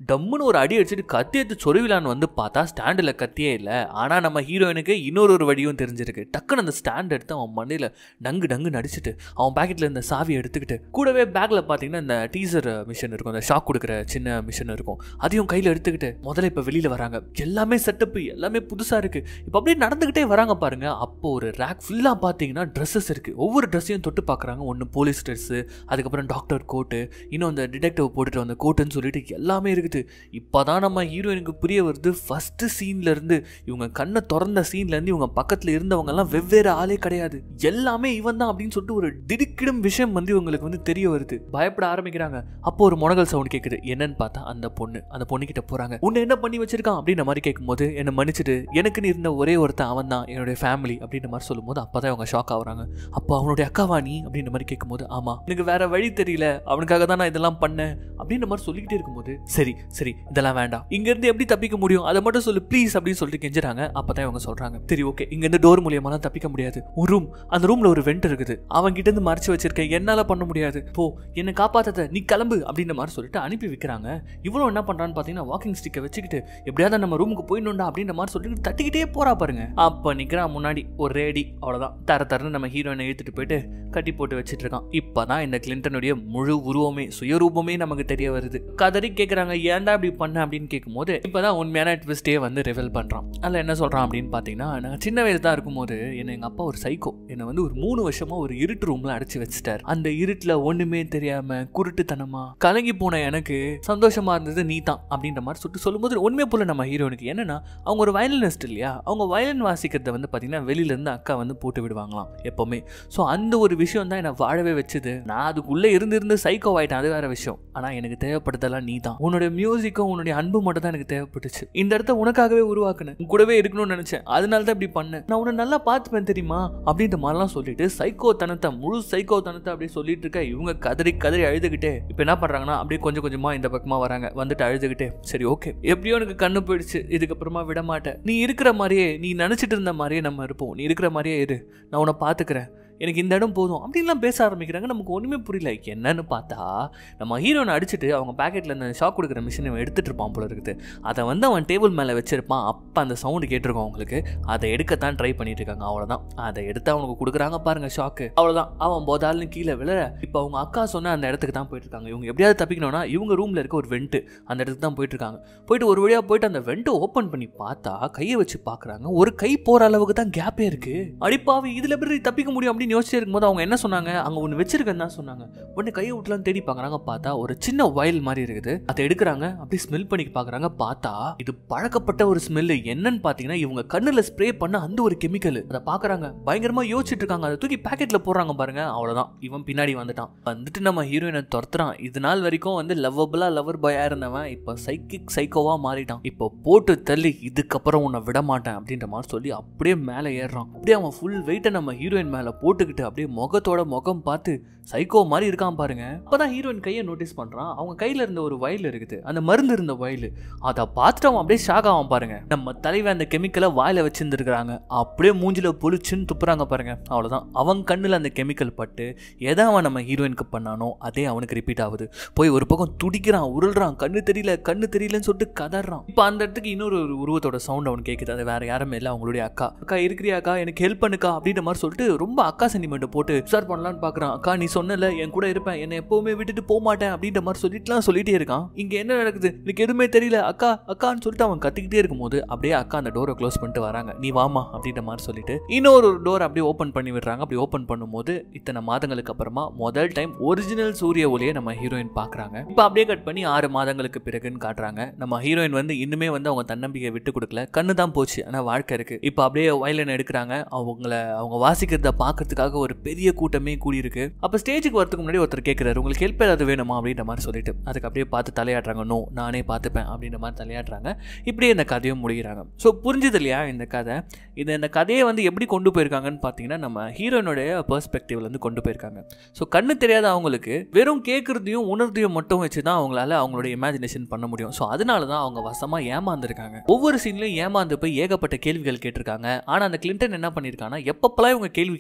டம்முன்னு ஒரு அடி அடிச்சுட்டு கத்தி எடுத்து சொருவிலான்னு வந்து பார்த்தா ஸ்டாண்டில் கத்தியே இல்லை ஆனால் நம்ம ஹீரோயினுக்கு இன்னொரு ஒரு வழியும் தெரிஞ்சிருக்கு டக்குன்னு அந்த ஸ்டாண்ட் எடுத்து அவன் மண்டையில் டங்கு டங்கு நடிச்சிட்டு அவன் பேக்கெட்டில் இந்த சாவியை எடுத்துக்கிட்டு கூடவே பேக்கில் பார்த்தீங்கன்னா இந்த டீசர் மிஷின் இருக்கும் அந்த ஷாக் கொடுக்குற சின்ன மிஷின் இருக்கும் அதையும் கையில் எடுத்துக்கிட்டு முதல்ல இப்போ வெளியில் வராங்க எல்லாமே செட்டப்பு எல்லாமே புதுசாக இருக்குது இப்போ அப்படியே நடந்துக்கிட்டே வராங்க பாருங்க அப்போ ஒரு ரேக் ஃபுல்லாக பார்த்தீங்கன்னா ட்ரெஸ்ஸஸ் இருக்குது ஒவ்வொரு ட்ரெஸ்ஸையும் தொட்டு பார்க்குறாங்க ஒன்று போலீஸ் ட்ரெஸ்ஸு அதுக்கப்புறம் டாக்டர் கோட்டு இன்னும் அந்த டிடெக்டிவ் போட்டுட்டு வந்த கோட்டுன்னு சொல்லிட்டு எல்லாமே இருக்குது இப்போ தான் நம்ம ஹீரோயினுக்கு புரிய வருது ஃபஸ்ட்டு சீன்லேருந்து இவங்க கண்ணை திறந்த சீன்லேருந்து இவங்க பக்கத்தில் இருந்தவங்கெல்லாம் வெவ்வேறு ஆளே கிடையாது எல்லாமே இவன் தான் அப்படின்னு சொல்லிட்டு ஒரு திடுக்கிடும் விஷயம் வந்து இவங்களுக்கு வந்து தெரிய வருது பயப்பட ஆரம்பிக்கிறாங்க அப்போ ஒரு முனகல் சவுண்ட் கேட்குது என்னன்னு பார்த்தா அந்த பொண்ணு அந்த பொண்ணுக்கிட்ட போகிறாங்க உன்னை என்ன பண்ணி வச்சிருக்கான் அப்படின்ற மாதிரி கேட்கும்போது என்னை மன்னிச்சிட்டு எனக்குன்னு இருந்த ஒரே ஒருத்தன் அவன் தான் என்னுடைய ஃபேமிலி அப்படின்ற மாதிரி சொல்லும்போது அப்போ தான் அவங்க ஷாக் ஆகுறாங்க அப்போ அவனுடைய அக்காவா நீ அப்படின்ற மாதிரி கேட்கும்போது ஆமாம் எனக்கு வேற வழி தெரியல அவனுக்காக தான் நான் இதெல்லாம் பண்ணேன் அப்படின்ற மாதிரி சொல்லிக்கிட்டே இருக்கும்போது சரி சரி இதெல்லாம் வேண்டாம் இங்கேருந்து எப்படி தப்பிக்க முடியும் அதை மட்டும் சொல்லு ப்ளீஸ் அப்படின்னு சொல்லிட்டு கெஞ்சுறாங்க அப்போ தான் இவங்க சொல்கிறாங்க சரி ஓகே இங்கேருந்து டோர் மூலியமாலாம் தப்பிக்க முடியாது ஒரு ரூம் அந்த ரூமில் ஒரு வெண்ட் இருக்குது அவன் கிட்ட இருந்து மறைச்சு வச்சிருக்கேன் என்னால் பண்ண முடியாது போ என்னை காப்பாத்தாத நீ கிளம்பு அப்படின்ற மாதிரி சொல்லிட்டு அனுப்பி வைக்கிறாங்க இவ்வளோ என்ன பண்ணுறான்னு பார்த்தீங்கன்னா வாக்கிங் ஸ்டிக்கை வச்சுக்கிட்டு எப்படியாவது நம்ம ரூமுக்கு போயிடணும்டா அப்படின்ற மாதிரி சொல்லிட்டு தட்டிக்கிட்டே போறா பாருங்க அப்போ நிற்கிறான் முன்னாடி ஒரு ரேடி அவ்வளோதான் தர தரன்னு நம்ம ஹீரோயினை இழுத்துட்டு போயிட்டு கட்டி போட்டு வச்சிட்டு இருக்கான் இப்பதான் இந்த கிளின்டனுடைய முழு உருவமே சுயரூபமே நமக்கு தெரிய வருது கதறி கேட்குறாங்க ஏன்டா இப்படி பண்ண அப்படின்னு கேட்கும்போது இப்பதான் உண்மையான ட்விஸ்டே வந்து ரிவீல் பண்றான் அதில் என்ன சொல்றான் அப்படின்னு பார்த்தீங்கன்னா நான் சின்ன வயசு தான் இருக்கும்போது என்னை எங்கள் அப்பா ஒரு சைக்கோ என்னை வந்து ஒரு மூணு வருஷமா ஒரு இருட்டு ரூம்ல அடைச்சி வச்சிட்டார் அந்த இருட்டில் ஒண்ணுமே தெரியாம குருட்டுத்தனமா கலங்கி போன எனக்கு சந்தோஷமா இருந்தது நீ தான் அப்படின்ற மாதிரி சொல்லிட்டு சொல்லும்போது உண்மை போல நம்ம ஹீரோனுக்கு என்னன்னா அவங்க ஒரு வயலினிஸ்ட் இல்லையா அவங்க வயலின் வாசிக்கிறத வந்து பார்த்தீங்கன்னா வெளியிலேருந்து அக்கா வந்து போட்டு விடுவாங்களாம் எப்போவுமே ஸோ அந்த ஒரு விஷயம் தான் என்னை வாழவே வச்சுது நான் அதுக்குள்ளே இருந்து இருந்து சைக்கோ ஆயிட்டேன் அது வேற விஷயம் ஆனால் எனக்கு தேவைப்படுறதெல்லாம் நீ தான் உன்னோட மியூசிக்கும் உன்னுடைய அன்பு மட்டும் தான் எனக்கு தேவைப்பட்டுச்சு இந்த இடத்த உனக்காகவே உருவாக்குனேன் உன் கூடவே இருக்கணும்னு நினச்சேன் அதனால தான் இப்படி பண்ணேன் நான் உன்னை நல்லா பார்த்துப்பேன் தெரியுமா அப்படின்ற மாதிரிலாம் சொல்லிட்டு சைக்கோ தனத்தை முழு சைக்கோ தனத்தை அப்படியே சொல்லிட்டு இருக்க இவங்க கதறி கதறி அழுதுகிட்டே இப்போ என்ன பண்ணுறாங்கன்னா அப்படியே கொஞ்சம் கொஞ்சமாக இந்த பக்கமாக வராங்க வந்துட்டு அழுதுகிட்டே சரி ஓகே எப்படியோ எனக்கு கண்ணு போயிடுச்சு இதுக்கப்புறமா விட மாட்டேன் நீ இருக்கிற மாதிரியே நீ நினச்சிட்டு இருந்த மாதிரியே நம்ம இருப்போம் நீ இருக்கிற மாதிரியே இரு நான் உன்னை பார்த்துக்கிறேன் எனக்கு இந்த இடம் போதும் அப்படின்லாம் பேச ஆரம்பிக்கிறாங்க நமக்கு ஒன்றுமே புரியல என்னன்னு பார்த்தா நம்ம ஹீரோனை அடிச்சுட்டு அவங்க பேக்கெட்டில் இந்த ஷாக் கொடுக்குற மிஷினை எடுத்துகிட்டு இருப்பான் போல இருக்குது அதை வந்து அவன் டேபிள் மேலே வச்சிருப்பான் அப்போ அந்த சவுண்டு கேட்டிருக்கோம் அவங்களுக்கு அதை எடுக்கத்தான் ட்ரை பண்ணிட்டு இருக்காங்க அவ்வளோதான் அதை எடுத்து அவனுக்கு கொடுக்குறாங்க பாருங்க ஷாக்கு அவ்வளோதான் அவன் போதாலும் கீழே விழ இப்போ அவங்க அக்கா சொன்ன அந்த இடத்துக்கு தான் போயிட்டு இருக்காங்க இவங்க எப்படியாவது தப்பிக்கணும்னா இவங்க ரூமில் இருக்க ஒரு வெண்ட்டு அந்த இடத்துக்கு தான் போயிட்டு இருக்காங்க போயிட்டு ஒரு வழியாக போயிட்டு அந்த வெண்ட்டை ஓப்பன் பண்ணி பார்த்தா கையை வச்சு பார்க்குறாங்க ஒரு கை போகிற அளவுக்கு தான் கேப்பே இருக்கு அடிப்பாவி இதில் எப்படி தப்பிக்க முடியும் அப்படின்னு யோசிச்சு இருக்கும்போது அவங்க என்ன சொன்னாங்க அங்கே ஒன்று வச்சிருக்கேன்னு தான் சொன்னாங்க உடனே கையை விட்டுலாம் தேடி பார்க்குறாங்க பார்த்தா ஒரு சின்ன வயல் மாதிரி இருக்குது அதை எடுக்கிறாங்க அப்படியே ஸ்மெல் பண்ணி பார்க்குறாங்க பார்த்தா இது பழக்கப்பட்ட ஒரு ஸ்மெல் என்னன்னு பார்த்தீங்கன்னா இவங்க கண்ணில் ஸ்ப்ரே பண்ண அந்த ஒரு கெமிக்கல் அதை பார்க்குறாங்க பயங்கரமாக யோசிச்சுட்டு இருக்காங்க அதை தூக்கி பேக்கெட்டில் போடுறாங்க பாருங்க அவ்வளோதான் இவன் பின்னாடி வந்துட்டான் வந்துட்டு நம்ம ஹீரோயினை துரத்துறான் இது நாள் வரைக்கும் வந்து லவ்வபிளா லவர் பாயா இருந்தவன் இப்போ சைக்கிக் சைக்கோவா மாறிட்டான் இப்போ போட்டு தள்ளி இதுக்கப்புறம் உன்னை விட மாட்டேன் அப்படின்ற மாதிரி சொல்லி அப்படியே மேலே ஏறுறான் அப்படியே அவன் ஃபுல் வெயிட்டை நம்ம ஹீரோயின் மேலே போட்டுக்கிட்டு அப்படியே முகத்தோட முகம் பார்த்து சைக்கோ மாதிரி இருக்கான் பாருங்க அப்பதான் ஹீரோயின் கையை நோட்டீஸ் பண்றான் அவங்க கையில இருந்த ஒரு வயல் இருக்குது அந்த மருந்து இருந்த வயல் அதை பார்த்துட்டு அவன் அப்படியே ஷாக் ஆவான் பாருங்க நம்ம தலைவன் அந்த கெமிக்கலை வாயில வச்சிருந்துருக்காங்க அப்படியே மூஞ்சில பொலிச்சுன்னு துப்புறாங்க பாருங்க அவ்வளவுதான் அவன் கண்ணுல அந்த கெமிக்கல் பட்டு எதை அவன் நம்ம ஹீரோயினுக்கு பண்ணானோ அதே அவனுக்கு ரிப்பீட் ஆகுது போய் ஒரு பக்கம் துடிக்கிறான் உருள்றான் கண்ணு தெரியல கண்ணு தெரியலன்னு சொல்லிட்டு கதறான் இப்போ அந்த இடத்துக்கு இன்னொரு ஒரு உருவத்தோட சவுண்ட் அவனுக்கு கேட்குது அது வேற யாருமே இல்லை அவங்களுடைய அக்கா அக்கா இருக்கிறியா அக்கா எனக்கு ஹெல்ப் பண்ணுக்கா அப்படின்ற மாதிரி சொல்லிட்டு ரொம்ப அக்கா சென்டிமெண்ட் போட்டு ஸ்டார்ட் பண்ணலான்னு பார்க்குறான் அக்கா நீ சொன்னல என் கூட இருப்பேன் என்னை எப்பவுமே விட்டுட்டு போக மாட்டேன் அப்படின்ற மாதிரி சொல்லிட்டுலாம் சொல்லிட்டே இருக்கான் இங்கே என்ன நடக்குது எனக்கு எதுவுமே தெரியல அக்கா அக்கான்னு சொல்லிட்டு அவன் கத்திக்கிட்டே இருக்கும்போது அப்படியே அக்கா அந்த டோரை க்ளோஸ் பண்ணிட்டு வராங்க நீ வாமா அப்படின்ற மாதிரி சொல்லிட்டு இன்னொரு டோர் அப்படியே ஓப்பன் பண்ணி விடுறாங்க அப்படி ஓப்பன் பண்ணும்போது இத்தனை மாதங்களுக்கு அப்புறமா முதல் டைம் ஒரிஜினல் சூரிய ஒளியை நம்ம ஹீரோயின் பார்க்குறாங்க இப்போ அப்படியே கட் பண்ணி ஆறு மாதங்களுக்கு பிறகுன்னு காட்டுறாங்க நம்ம ஹீரோயின் வந்து இன்னுமே வந்து அவங்க தன்னம்பிக்கை விட்டு கொடுக்கல கண்ணு தான் போச்சு ஆனால் வாழ்க்கை இருக்கு இப்போ அப்படியே வயலின் எடுக்கிறாங்க அவங்கள அவங்க வாசிக்கிறத பார்க்கறதுக்காக ஒரு பெரிய கூட்டமே கூடியிருக்கு அப்போ ஸ்டேஜுக்கு வரதுக்கு முன்னாடி ஒருத்தர் கேட்குறாரு உங்களுக்கு ஹெல்ப் ஏதாவது வேணுமா அப்படின்ற மாதிரி சொல்லிட்டு அதுக்கு அப்படியே பார்த்து தலையாடுறாங்க நோ நானே பார்த்துப்பேன் அப்படின்ற மாதிரி தலையாடுறாங்க இப்படியே இந்த கதையும் முடிகிறாங்க ஸோ புரிஞ்சுது இல்லையா இந்த கதை இது இந்த கதையை வந்து எப்படி கொண்டு போயிருக்காங்கன்னு பார்த்தீங்கன்னா நம்ம ஹீரோயினுடைய பெர்ஸ்பெக்டிவ்ல இருந்து கொண்டு போயிருக்காங்க ஸோ கண்ணு தெரியாத அவங்களுக்கு வெறும் கேட்குறதையும் உணர்தையும் மட்டும் வச்சு தான் அவங்களால அவங்களுடைய இமேஜினேஷன் பண்ண முடியும் ஸோ அதனால தான் அவங்க வசமாக ஏமாந்துருக்காங்க ஒவ்வொரு சீன்லையும் ஏமாந்து போய் ஏகப்பட்ட கேள்விகள் கேட்டிருக்காங்க ஆனால் அந்த கிளின்டன் என்ன பண்ணியிருக்காங்கன்னா எப்பப்பெல்லாம் இவங்க கேள்வி கேட்குறாங்களோ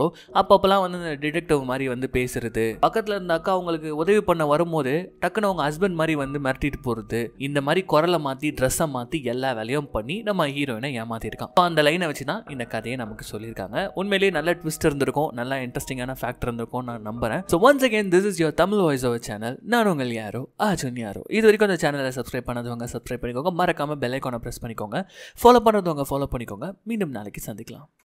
இருக்காங்களோ அப்பப்பெல்லாம் வந்து இந்த டிடெக்டிவ் மாதிரி வந்து பேசுறது பக்கத்தில் இருந்த அக்கா அவங்களுக்கு உதவி பண்ண வரும்போது டக்குன்னு அவங்க ஹஸ்பண்ட் மாதிரி வந்து மிரட்டிட்டு போகிறது இந்த மாதிரி குரலை மாற்றி ட்ரெஸ்ஸை மாற்றி எல்லா வேலையும் பண்ணி நம்ம ஹீரோயினை ஏமாத்திருக்கான் அப்ப அந்த லைனை வச்சு தான் இந்த கதையை நமக்கு சொல்லியிருக்காங்க உண்மையிலேயே நல்ல ட்விஸ்ட் இருந்திருக்கும் நல்ல இன்ட்ரெஸ்டிங்கான ஃபேக்டர் இருந்திருக்கும் நான் நம்புறேன் so once again this is your Tamil voice over channel நான் உங்கள் யாரோ ஆஜுன் யாரோ இது வரைக்கும் அந்த சேனலை சப்ஸ்கிரைப் பண்ணாதவங்க சப்ஸ்கிரைப் பண்ணிக்கோங்க மறக்காம பெல் ஐக்கானை ப்ரெஸ் பண்ணிக்கோங்க ஃபாலோ பண்ணுறவங்க ஃபாலோ பண்ணிக்கோங்க மீண்டும் நாளைக்கு சந்திக்கலாம்